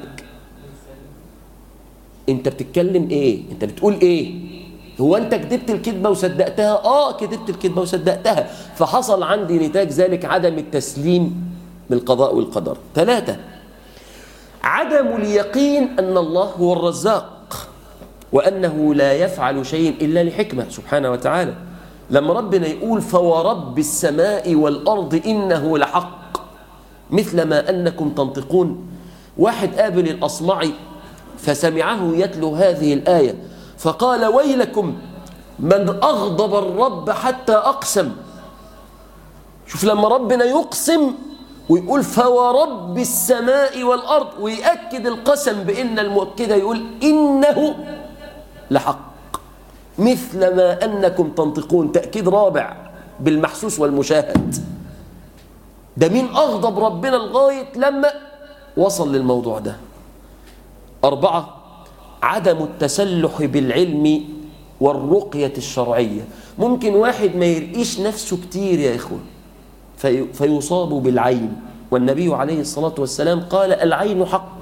انت بتتكلم ايه انت بتقول ايه هو انت كذبت الكذبه وصدقتها اه كذبت الكذبه وصدقتها فحصل عندي نتاج ذلك عدم التسليم بالقضاء والقدر ثلاثه عدم اليقين ان الله هو الرزاق وانه لا يفعل شيء الا لحكمه سبحانه وتعالى لما ربنا يقول فورب السماء والأرض إنه لحق مثل ما أنكم تنطقون واحد قابل الأصمعي فسمعه يتلو هذه الآية فقال ويلكم من أغضب الرب حتى أقسم شوف لما ربنا يقسم ويقول فورب السماء والأرض ويأكد القسم بإن المؤكدة يقول إنه لحق مثل ما أنكم تنطقون تأكيد رابع بالمحسوس والمشاهد ده مين أغضب ربنا لغاية لما وصل للموضوع ده أربعة عدم التسلح بالعلم والرقية الشرعية ممكن واحد ما يرقيش نفسه كتير يا إخوة في فيصاب بالعين والنبي عليه الصلاة والسلام قال العين حق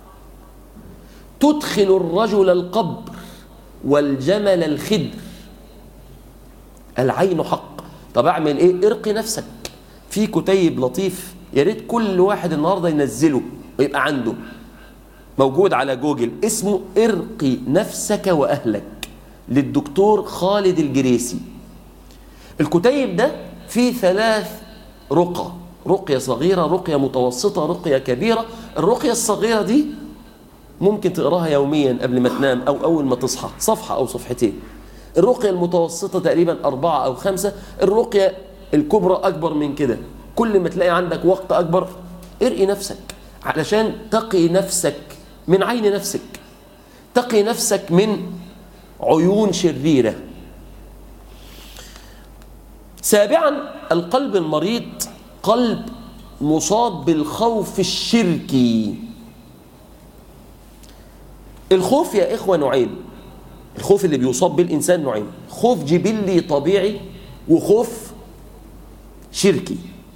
تدخل الرجل القبر والجمل الخدر العين حق طب اعمل ايه ارقي نفسك في كتيب لطيف يا ريت كل واحد النهارده ينزله ويبقى عنده موجود على جوجل اسمه ارقي نفسك واهلك للدكتور خالد الجريسي الكتيب ده فيه ثلاث رقى رقية صغيرة رقية متوسطة رقية كبيرة الرقية الصغيرة دي ممكن تقراها يوميا قبل ما تنام أو أول ما تصحى صفحة أو صفحتين الرقية المتوسطة تقريبا أربعة أو خمسة الرقية الكبرى أكبر من كده كل ما تلاقي عندك وقت أكبر ارقي نفسك علشان تقي نفسك من عين نفسك تقي نفسك من عيون شريرة سابعا القلب المريض قلب مصاب بالخوف الشركي الخوف يا إخوة نوعين الخوف اللي بيصاب بالإنسان نوعين خوف جبلي طبيعي وخوف شركي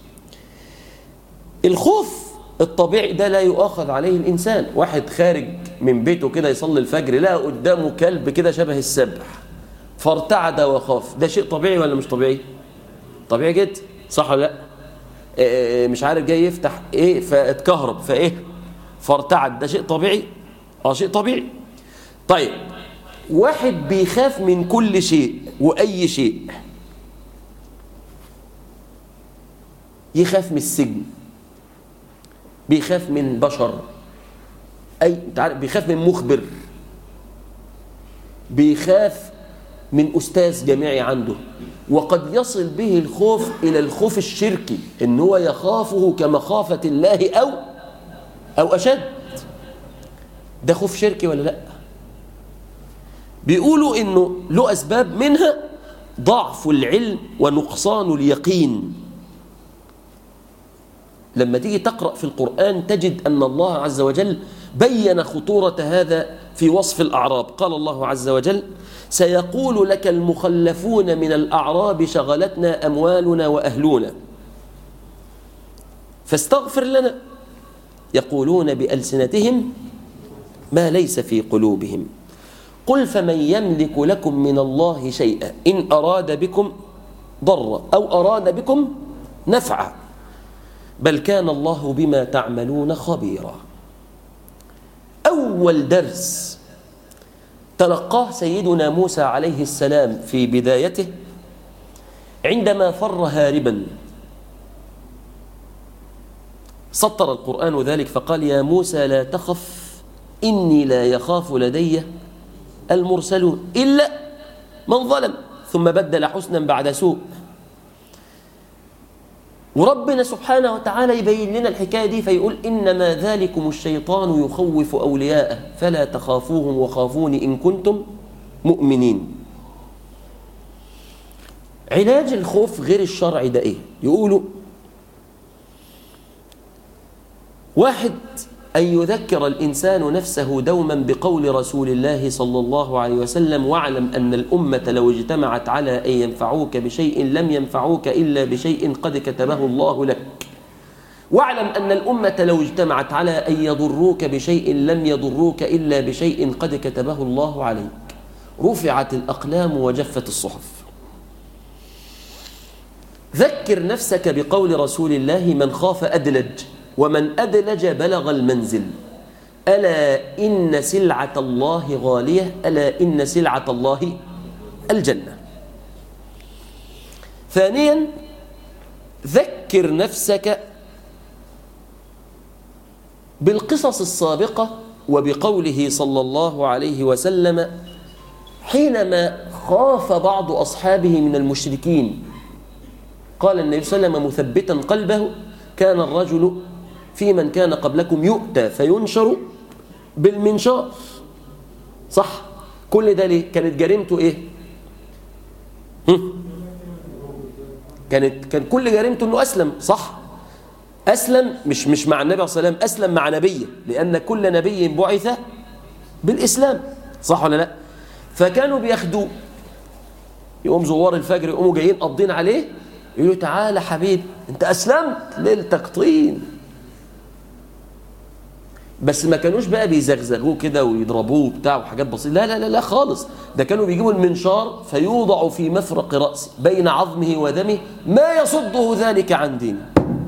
الخوف الطبيعي ده لا يؤاخذ عليه الإنسان واحد خارج من بيته كده يصلي الفجر لقى قدامه كلب كده شبه السبح فارتعد وخاف ده شيء طبيعي ولا مش طبيعي طبيعي جدا صح ولا لا إيه مش عارف جاي يفتح ايه فاتكهرب فايه فارتعد ده شيء طبيعي اه شيء طبيعي طيب واحد بيخاف من كل شيء واي شيء يخاف من السجن بيخاف من بشر اي انت عارف بيخاف من مخبر بيخاف من استاذ جامعي عنده وقد يصل به الخوف الى الخوف الشركي ان هو يخافه كمخافه الله او او اشد ده خوف شركي ولا لا بيقولوا انه له اسباب منها ضعف العلم ونقصان اليقين لما تيجي تقرأ في القرآن تجد أن الله عز وجل بين خطورة هذا في وصف الأعراب قال الله عز وجل سيقول لك المخلفون من الأعراب شغلتنا أموالنا وأهلنا فاستغفر لنا يقولون بألسنتهم ما ليس في قلوبهم قل فمن يملك لكم من الله شيئا إن أراد بكم ضرا أو أراد بكم نفعا بل كان الله بما تعملون خبيرا أول درس تلقاه سيدنا موسى عليه السلام في بدايته عندما فر هاربا سطر القرآن ذلك فقال يا موسى لا تخف إني لا يخاف لدي المرسلون إلا من ظلم ثم بدل حسنا بعد سوء وربنا سبحانه وتعالى يبين لنا الحكاية دي فيقول إنما ذلكم الشيطان يخوف أولياءه فلا تخافوهم وخافوني إن كنتم مؤمنين علاج الخوف غير الشرعي ده إيه؟ يقولوا واحد أن يذكر الإنسان نفسه دوما بقول رسول الله صلى الله عليه وسلم واعلم أن الأمة لو اجتمعت على أن ينفعوك بشيء لم ينفعوك إلا بشيء قد كتبه الله لك واعلم أن الأمة لو اجتمعت على أن يضروك بشيء لم يضروك إلا بشيء قد كتبه الله عليك رفعت الأقلام وجفت الصحف ذكر نفسك بقول رسول الله من خاف أدلج ومن أدلج بلغ المنزل ألا إن سلعة الله غالية ألا إن سلعة الله الجنة ثانيا ذكر نفسك بالقصص السابقة وبقوله صلى الله عليه وسلم حينما خاف بعض أصحابه من المشركين قال النبي صلى الله عليه وسلم مثبتا قلبه كان الرجل في من كان قبلكم يؤتى فينشر بالمنشار صح كل ده ليه كانت جريمته ايه هم؟ كانت كان كل جريمته انه اسلم صح اسلم مش مش مع النبي صلى الله عليه وسلم اسلم مع نبيه لان كل نبي بعث بالاسلام صح ولا لا فكانوا بياخدوه يقوم زوار الفجر يقوموا جايين قابضين عليه يقولوا تعالى حبيبي انت اسلمت ليلتك طين بس ما كانوش بقى بيزغزغوه كده ويضربوه بتاع وحاجات بسيطه لا لا لا لا خالص ده كانوا بيجيبوا المنشار فيوضع في مفرق راسه بين عظمه ودمه ما يصده ذلك عن دينه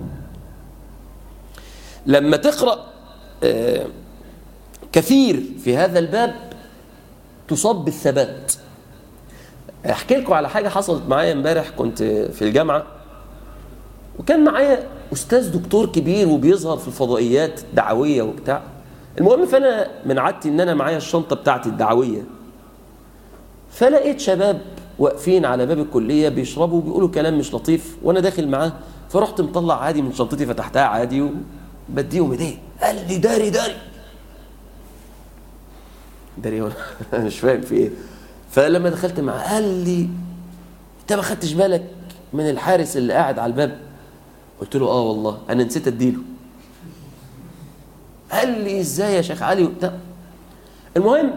لما تقرا آه كثير في هذا الباب تصاب بالثبات احكي لكم على حاجه حصلت معايا امبارح كنت في الجامعه وكان معايا استاذ دكتور كبير وبيظهر في الفضائيات دعويه وبتاع المهم فانا من عادتي ان انا معايا الشنطه بتاعتي الدعويه فلقيت شباب واقفين على باب الكليه بيشربوا وبيقولوا كلام مش لطيف وانا داخل معاه فرحت مطلع عادي من شنطتي فتحتها عادي وبديهم ايديه قال لي داري داري داري وانا مش فاهم في ايه فلما دخلت معاه قال لي انت ما خدتش بالك من الحارس اللي قاعد على الباب قلت له اه والله انا نسيت اديله قال لي ازاي يا شيخ علي وبتاع المهم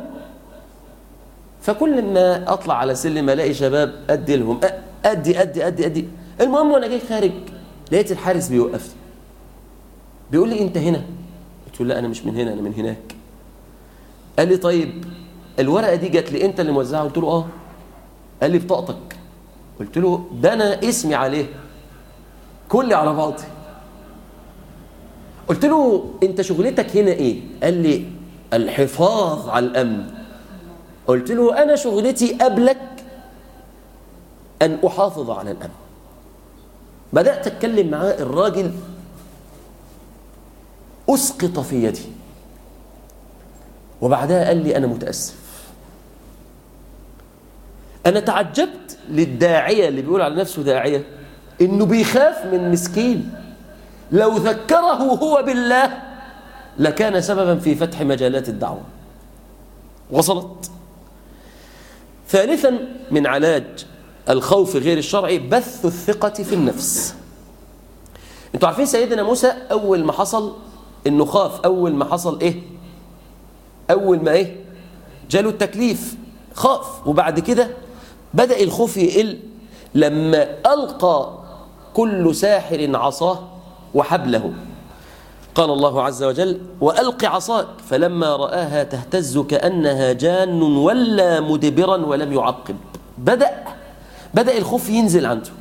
فكل ما اطلع على سلم الاقي شباب ادي لهم ادي ادي ادي ادي المهم وانا جاي خارج لقيت الحارس بيوقفني بيقول لي انت هنا قلت له لا انا مش من هنا انا من هناك قال لي طيب الورقه دي جات لي انت اللي موزعها قلت له اه قال لي بطاقتك قلت له ده انا اسمي عليه كلي على بعضي قلت له انت شغلتك هنا ايه قال لي الحفاظ على الامن قلت له انا شغلتي قبلك ان احافظ على الامن بدات اتكلم معاه الراجل اسقط في يدي وبعدها قال لي انا متاسف انا تعجبت للداعيه اللي بيقول على نفسه داعيه انه بيخاف من مسكين لو ذكره هو بالله لكان سببا في فتح مجالات الدعوه وصلت ثالثا من علاج الخوف غير الشرعي بث الثقه في النفس انتوا عارفين سيدنا موسى اول ما حصل انه خاف اول ما حصل ايه اول ما ايه جاله التكليف خاف وبعد كده بدا الخوف يقل لما القى كل ساحر عصاه وحبله قال الله عز وجل وألق عصاك فلما رآها تهتز كأنها جان ولا مدبرا ولم يعقب بدأ بدأ الخوف ينزل عنده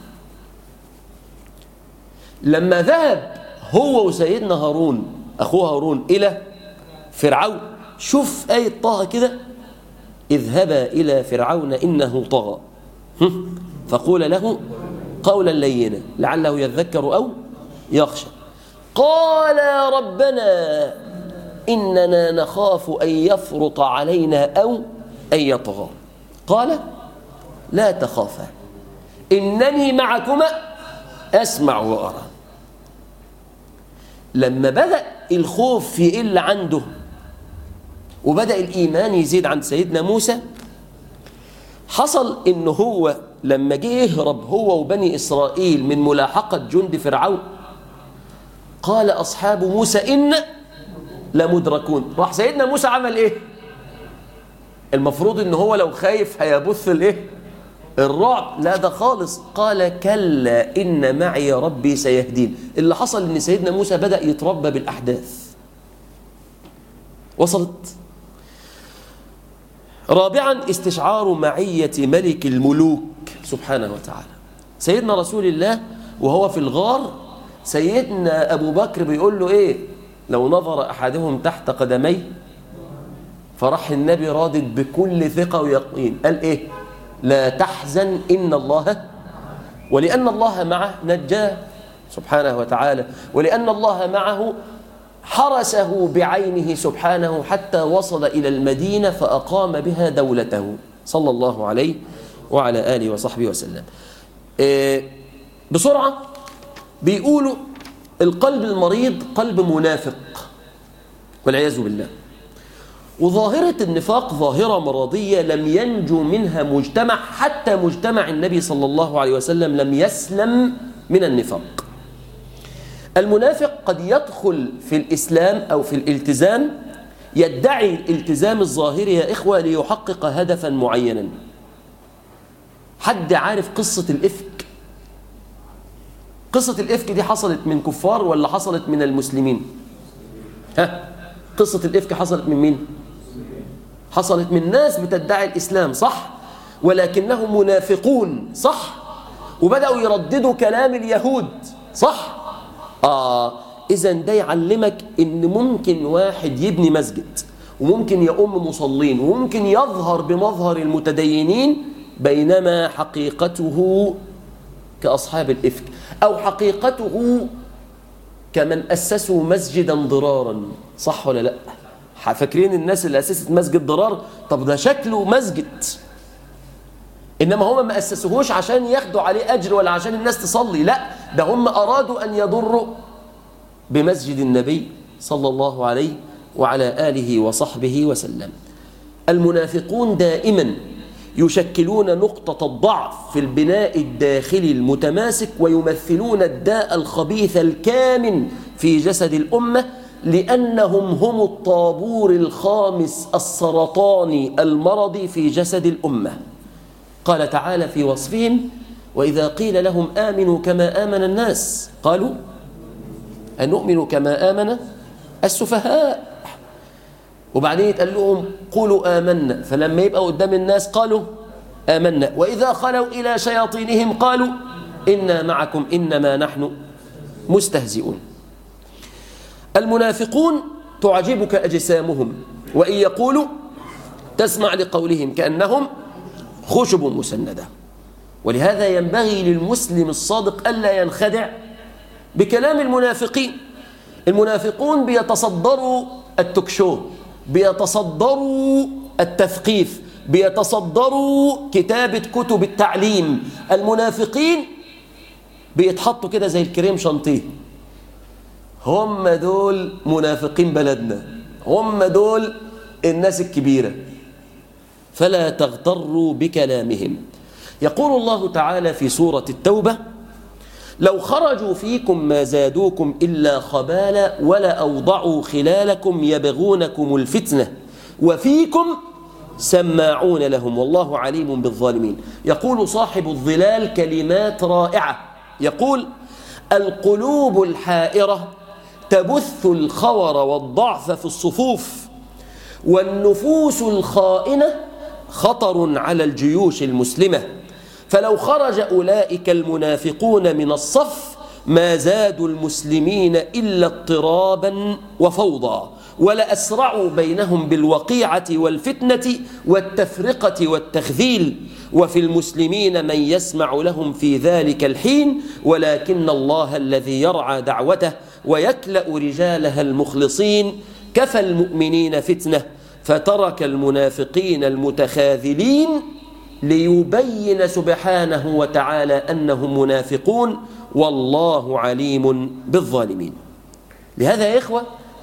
لما ذهب هو وسيدنا هارون أخوه هارون إلى فرعون شوف آية طه كده اذهبا إلى فرعون إنه طغى فقول له قولا لينا لعله يذكر أو يخشى قال ربنا إننا نخاف أن يفرط علينا أو أن يطغى قال لا تخافا إنني معكما أسمع وأرى لما بدأ الخوف يقل عنده وبدأ الإيمان يزيد عند سيدنا موسى حصل إن هو لما جه يهرب هو وبني إسرائيل من ملاحقة جند فرعون قال أصحاب موسى إن لمدركون راح سيدنا موسى عمل إيه المفروض إن هو لو خايف هيبث الإيه الرعب لا ده خالص قال كلا إن معي ربي سيهدين اللي حصل إن سيدنا موسى بدأ يتربى بالأحداث وصلت رابعا استشعار معية ملك الملوك سبحانه وتعالى سيدنا رسول الله وهو في الغار سيدنا أبو بكر بيقول له إيه لو نظر أحدهم تحت قدميه فراح النبي رادد بكل ثقة ويقين قال إيه لا تحزن إن الله ولأن الله معه نجاه سبحانه وتعالى ولأن الله معه حرسه بعينه سبحانه حتى وصل إلى المدينة فأقام بها دولته صلى الله عليه وعلى آله وصحبه وسلم إيه بسرعة بيقولوا القلب المريض قلب منافق والعياذ بالله وظاهرة النفاق ظاهرة مرضية لم ينجو منها مجتمع حتى مجتمع النبي صلى الله عليه وسلم لم يسلم من النفاق المنافق قد يدخل في الإسلام أو في الالتزام يدعي الالتزام الظاهري يا إخوة ليحقق هدفا معينا حد عارف قصة الإفك قصة الإفك دي حصلت من كفار ولا حصلت من المسلمين ها قصة الإفك حصلت من مين حصلت من ناس بتدعي الإسلام صح ولكنهم منافقون صح وبدأوا يرددوا كلام اليهود صح آه إذا ده يعلمك إن ممكن واحد يبني مسجد وممكن يؤم مصلين وممكن يظهر بمظهر المتدينين بينما حقيقته كأصحاب الإفك أو حقيقته كمن أسسوا مسجدا ضرارا صح ولا لا فاكرين الناس اللي أسست مسجد ضرار طب ده شكله مسجد إنما هم ما أسسوهوش عشان ياخدوا عليه أجر ولا عشان الناس تصلي لا ده هم أرادوا أن يضروا بمسجد النبي صلى الله عليه وعلى آله وصحبه وسلم المنافقون دائما يشكلون نقطة الضعف في البناء الداخلي المتماسك ويمثلون الداء الخبيث الكامن في جسد الأمة لأنهم هم الطابور الخامس السرطاني المرضي في جسد الأمة قال تعالى في وصفهم وإذا قيل لهم آمنوا كما آمن الناس قالوا أن نؤمن كما آمن السفهاء وبعدين يتقال لهم قولوا آمنا فلما يبقى قدام الناس قالوا آمنا وإذا خلوا إلى شياطينهم قالوا إنا معكم إنما نحن مستهزئون المنافقون تعجبك أجسامهم وإن يقولوا تسمع لقولهم كأنهم خشب مسندة ولهذا ينبغي للمسلم الصادق ألا ينخدع بكلام المنافقين المنافقون بيتصدروا التكشو بيتصدروا التثقيف بيتصدروا كتابة كتب التعليم المنافقين بيتحطوا كده زي الكريم شانتيه هم دول منافقين بلدنا هم دول الناس الكبيرة فلا تغتروا بكلامهم يقول الله تعالى في سورة التوبة لو خرجوا فيكم ما زادوكم إلا خبالا ولا أوضعوا خلالكم يبغونكم الفتنة وفيكم سماعون لهم والله عليم بالظالمين يقول صاحب الظلال كلمات رائعة يقول القلوب الحائرة تبث الخور والضعف في الصفوف والنفوس الخائنة خطر على الجيوش المسلمة فلو خرج أولئك المنافقون من الصف ما زادوا المسلمين إلا اضطرابا وفوضى ولأسرعوا بينهم بالوقيعة والفتنة والتفرقة والتخذيل وفي المسلمين من يسمع لهم في ذلك الحين ولكن الله الذي يرعى دعوته ويكلأ رجالها المخلصين كفى المؤمنين فتنة فترك المنافقين المتخاذلين ليبين سبحانه وتعالى أنهم منافقون والله عليم بالظالمين لهذا يا إخوة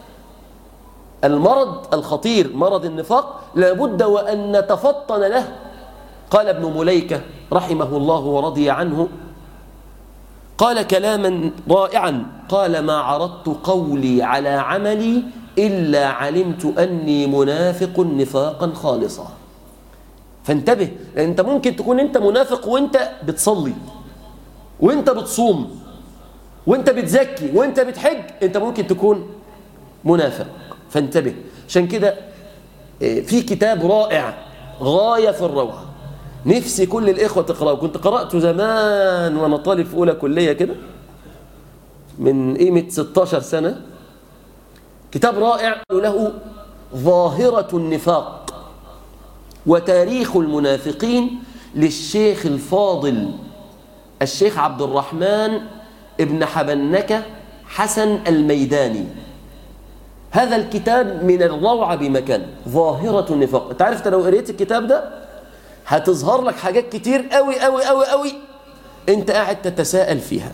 المرض الخطير مرض النفاق لابد وأن نتفطن له قال ابن مليكة رحمه الله ورضي عنه قال كلاما رائعا قال ما عرضت قولي على عملي إلا علمت أني منافق نفاقا خالصا فانتبه لأن أنت ممكن تكون أنت منافق وأنت بتصلي وأنت بتصوم وأنت بتزكي وأنت بتحج أنت ممكن تكون منافق فانتبه عشان كده في كتاب رائع غاية في الروعة نفسي كل الإخوة تقرأه كنت قرأته زمان وأنا طالب في أولى كلية كده من قيمة 16 سنة كتاب رائع له ظاهرة النفاق وتاريخ المنافقين للشيخ الفاضل الشيخ عبد الرحمن ابن حبنكة حسن الميداني هذا الكتاب من الروعة بمكان ظاهرة النفاق انت عارف لو قريت الكتاب ده هتظهر لك حاجات كتير قوي قوي قوي قوي انت قاعد تتساءل فيها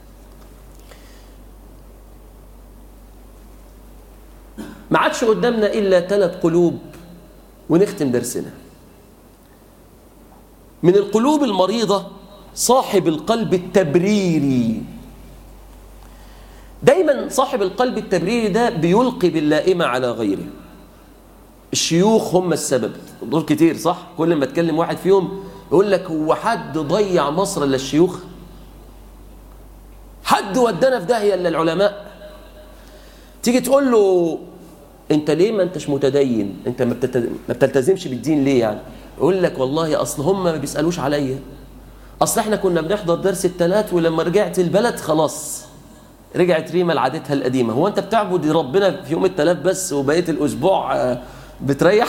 ما عادش قدامنا إلا ثلاث قلوب ونختم درسنا من القلوب المريضة صاحب القلب التبريري دايما صاحب القلب التبريري ده بيلقي باللائمة على غيره الشيوخ هم السبب دول كتير صح كل ما تكلم واحد فيهم يقول لك هو حد ضيع مصر الا الشيوخ حد ودانا في داهيه الا العلماء تيجي تقول له انت ليه ما انتش متدين انت ما بتلتزمش بالدين ليه يعني يقول لك والله اصل هم ما بيسالوش عليا اصل احنا كنا بنحضر درس الثلاث ولما رجعت البلد خلاص رجعت ريما لعادتها القديمه هو انت بتعبد ربنا في يوم الثلاث بس وبقيه الاسبوع بتريح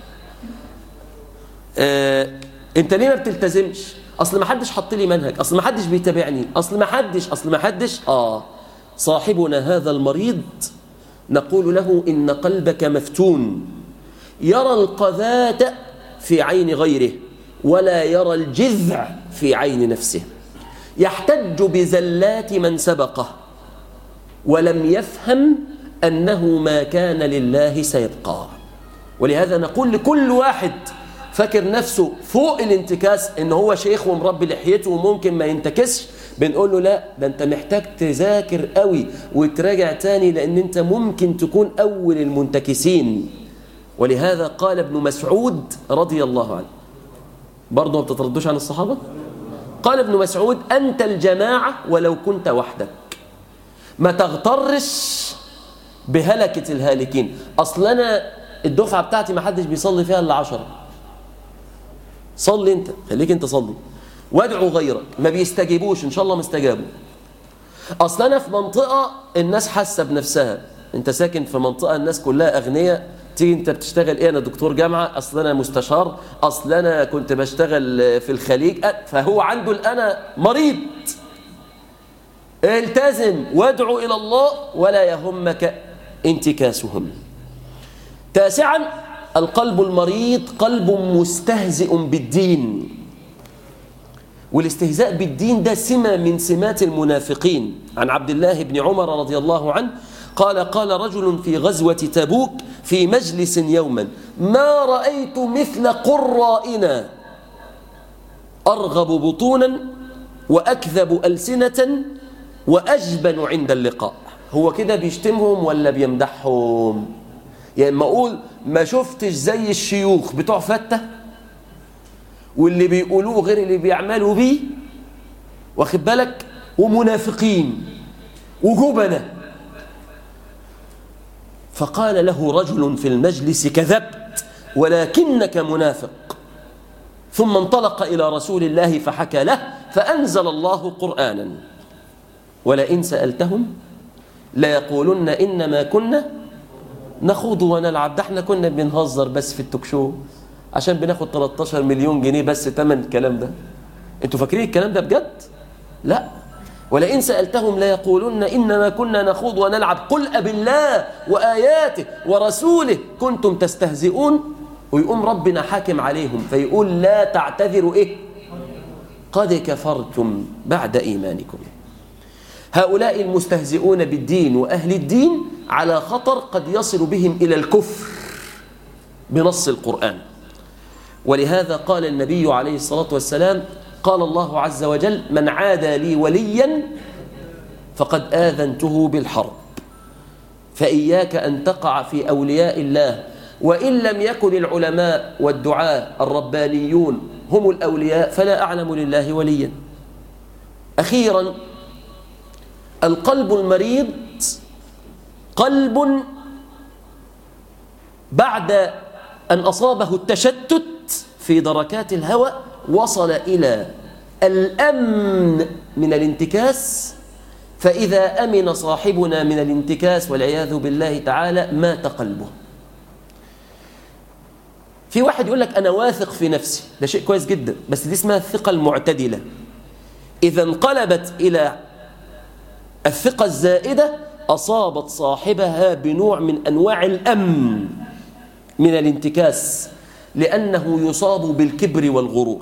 اه انت ليه ما بتلتزمش اصل ما حدش حط لي منهج اصل ما حدش بيتابعني اصل ما حدش اصل ما حدش اه صاحبنا هذا المريض نقول له إن قلبك مفتون يرى القذاة في عين غيره ولا يرى الجذع في عين نفسه يحتج بزلات من سبقه ولم يفهم أنه ما كان لله سيبقى ولهذا نقول لكل واحد فاكر نفسه فوق الانتكاس ان هو شيخ ومربي لحيته وممكن ما ينتكسش بنقول له لا ده انت محتاج تذاكر قوي وتراجع تاني لان انت ممكن تكون اول المنتكسين ولهذا قال ابن مسعود رضي الله عنه برضه ما بتتردوش عن الصحابة قال ابن مسعود أنت الجماعة ولو كنت وحدك ما تغترش بهلكة الهالكين أصل أنا الدفعة بتاعتي ما حدش بيصلي فيها إلا عشرة صلي أنت خليك أنت صلي وادعو غيرك ما بيستجيبوش إن شاء الله ما استجابوا أصل أنا في منطقة الناس حاسة بنفسها أنت ساكن في منطقة الناس كلها أغنياء تيجي أنت بتشتغل إيه أنا دكتور جامعة أصل أنا مستشار أصل أنا كنت بشتغل في الخليج فهو عنده الأنا مريض التزم وادعو إلى الله ولا يهمك انتكاسهم تاسعا القلب المريض قلب مستهزئ بالدين والاستهزاء بالدين ده سمة من سمات المنافقين عن عبد الله بن عمر رضي الله عنه قال قال رجل في غزوة تبوك في مجلس يوما ما رأيت مثل قرائنا أرغب بطونا وأكذب ألسنة وأجبن عند اللقاء هو كده بيشتمهم ولا بيمدحهم يعني ما أقول ما شفتش زي الشيوخ بتوع فتة واللي بيقولوه غير اللي بيعملوا بيه واخد بالك ومنافقين وجبنة فقال له رجل في المجلس كذبت ولكنك منافق ثم انطلق إلى رسول الله فحكى له فأنزل الله قرآنا ولئن سألتهم ليقولن إنما كنا نخوض ونلعب ده احنا كنا بنهزر بس في التوك شو عشان بناخد 13 مليون جنيه بس ثمن الكلام ده انتوا فاكرين الكلام ده بجد لا ولئن سألتهم ليقولن إنما كنا نخوض ونلعب قل أب الله وآياته ورسوله كنتم تستهزئون ويقوم ربنا حاكم عليهم فيقول لا تعتذروا إيه قد كفرتم بعد إيمانكم هؤلاء المستهزئون بالدين وأهل الدين على خطر قد يصل بهم إلى الكفر بنص القرآن ولهذا قال النبي عليه الصلاة والسلام قال الله عز وجل من عادى لي وليا فقد آذنته بالحرب فإياك أن تقع في أولياء الله وإن لم يكن العلماء والدعاء الربانيون هم الأولياء فلا أعلم لله وليا أخيرا القلب المريض قلب بعد أن أصابه التشتت في دركات الهوى وصل إلى الأمن من الانتكاس فإذا أمن صاحبنا من الانتكاس والعياذ بالله تعالى مات قلبه في واحد يقول لك أنا واثق في نفسي ده شيء كويس جدا بس دي اسمها الثقة المعتدلة إذا انقلبت إلى الثقة الزائدة أصابت صاحبها بنوع من أنواع الأمن من الانتكاس لأنه يصاب بالكبر والغرور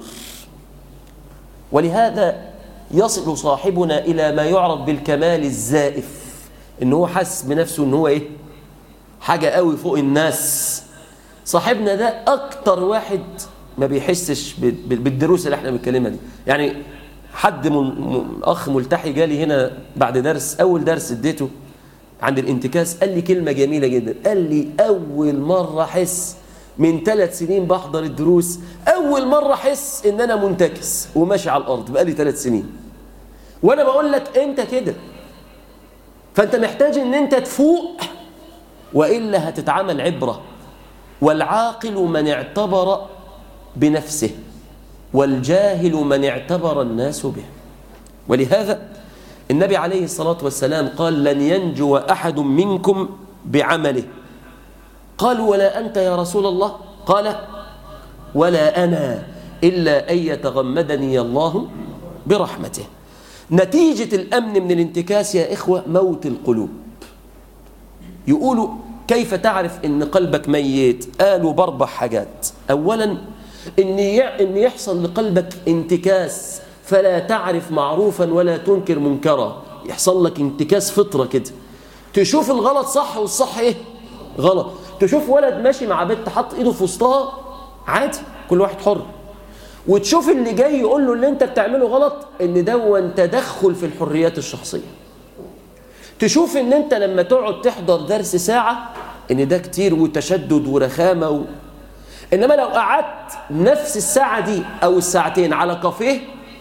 ولهذا يصل صاحبنا إلى ما يعرف بالكمال الزائف إن هو حاسس بنفسه إن هو إيه حاجة قوي فوق الناس صاحبنا ده أكتر واحد ما بيحسش بالدروس اللي احنا بنتكلمها دي يعني حد من م... أخ ملتحي جالي هنا بعد درس أول درس اديته عند الانتكاس قال لي كلمة جميلة جدا قال لي أول مرة أحس من ثلاث سنين بحضر الدروس أول مرة أحس إن أنا منتكس وماشي على الأرض بقالي ثلاث سنين وأنا بقول لك أنت كده فأنت محتاج إن أنت تفوق وإلا هتتعمل عبرة والعاقل من اعتبر بنفسه والجاهل من اعتبر الناس به ولهذا النبي عليه الصلاة والسلام قال لن ينجو أحد منكم بعمله قالوا ولا أنت يا رسول الله قال ولا أنا إلا أن يتغمدني الله برحمته نتيجة الأمن من الانتكاس يا إخوة موت القلوب يقولوا كيف تعرف ان قلبك ميت قالوا باربع حاجات اولا ان ان يحصل لقلبك انتكاس فلا تعرف معروفا ولا تنكر منكرا يحصل لك انتكاس فطره كده تشوف الغلط صح والصح ايه غلط تشوف ولد ماشي مع بنت حط ايده في وسطها عادي كل واحد حر وتشوف اللي جاي يقول له اللي انت بتعمله غلط ان دون تدخل في الحريات الشخصيه تشوف ان انت لما تقعد تحضر درس ساعة ان ده كتير وتشدد ورخامة و... انما لو قعدت نفس الساعة دي او الساعتين على كافيه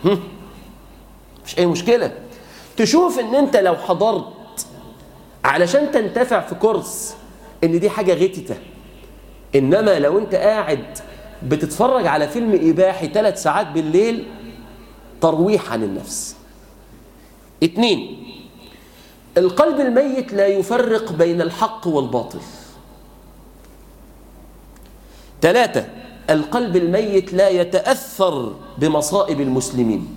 مش اي مشكلة تشوف ان انت لو حضرت علشان تنتفع في كورس ان دي حاجة غتتة انما لو انت قاعد بتتفرج على فيلم اباحي ثلاث ساعات بالليل ترويح عن النفس اتنين القلب الميت لا يفرق بين الحق والباطل ثلاثة القلب الميت لا يتأثر بمصائب المسلمين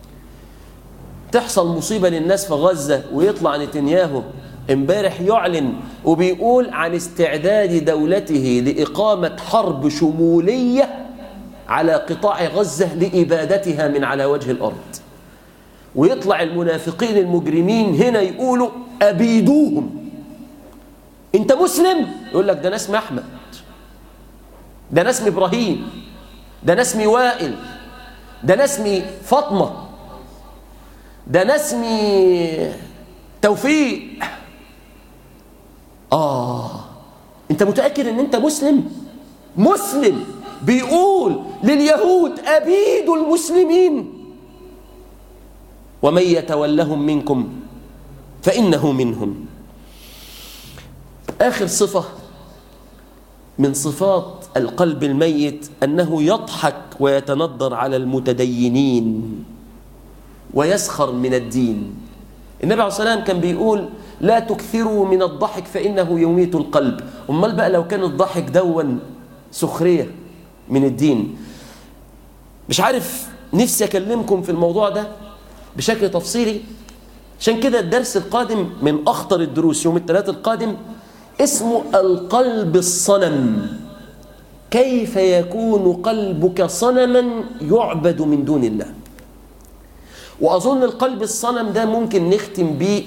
تحصل مصيبة للناس في غزة ويطلع نتنياهو امبارح يعلن وبيقول عن استعداد دولته لإقامة حرب شمولية على قطاع غزة لإبادتها من على وجه الأرض ويطلع المنافقين المجرمين هنا يقولوا أبيدوهم أنت مسلم؟ يقول لك ده ناس أحمد ده ناس إبراهيم ده ناس وائل ده ناس فاطمة ده ناس توفيق آه أنت متأكد أن أنت مسلم؟ مسلم بيقول لليهود أبيدوا المسلمين ومن يتولهم منكم فإنه منهم آخر صفة من صفات القلب الميت أنه يضحك ويتنضر على المتدينين ويسخر من الدين النبي عليه الصلاة والسلام كان بيقول لا تكثروا من الضحك فإنه يميت القلب أمال بقى لو كان الضحك دون سخرية من الدين مش عارف نفسي أكلمكم في الموضوع ده بشكل تفصيلي عشان كده الدرس القادم من أخطر الدروس يوم الثلاث القادم اسمه القلب الصنم كيف يكون قلبك صنما يعبد من دون الله وأظن القلب الصنم ده ممكن نختم بيه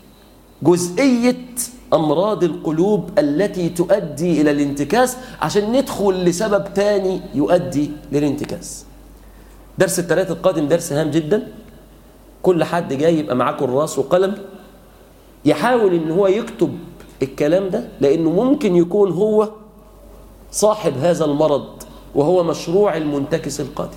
جزئية أمراض القلوب التي تؤدي إلى الانتكاس عشان ندخل لسبب تاني يؤدي للانتكاس درس الثلاث القادم درس هام جدا كل حد جاي يبقى معاه كراس وقلم يحاول ان هو يكتب الكلام ده لانه ممكن يكون هو صاحب هذا المرض وهو مشروع المنتكس القادم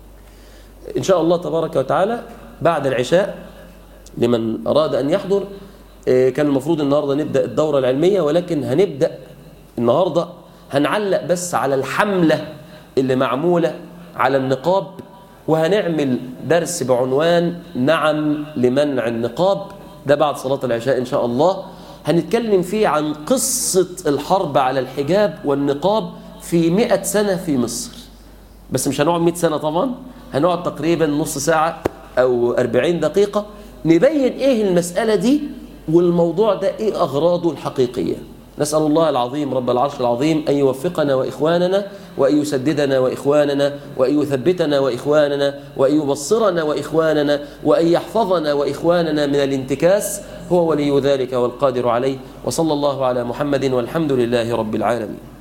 ان شاء الله تبارك وتعالى بعد العشاء لمن اراد ان يحضر كان المفروض النهارده نبدا الدوره العلميه ولكن هنبدا النهارده هنعلق بس على الحمله اللي معموله على النقاب وهنعمل درس بعنوان نعم لمنع النقاب ده بعد صلاة العشاء إن شاء الله هنتكلم فيه عن قصة الحرب على الحجاب والنقاب في مئة سنة في مصر بس مش هنقعد مئة سنة طبعا هنقعد تقريبا نص ساعة أو أربعين دقيقة نبين إيه المسألة دي والموضوع ده إيه أغراضه الحقيقية نسأل الله العظيم رب العرش العظيم أن يوفقنا وإخواننا وأن يسددنا وإخواننا وأن يثبتنا وإخواننا وأن يبصرنا وإخواننا وأن يحفظنا وإخواننا من الانتكاس هو ولي ذلك والقادر عليه وصلى الله على محمد والحمد لله رب العالمين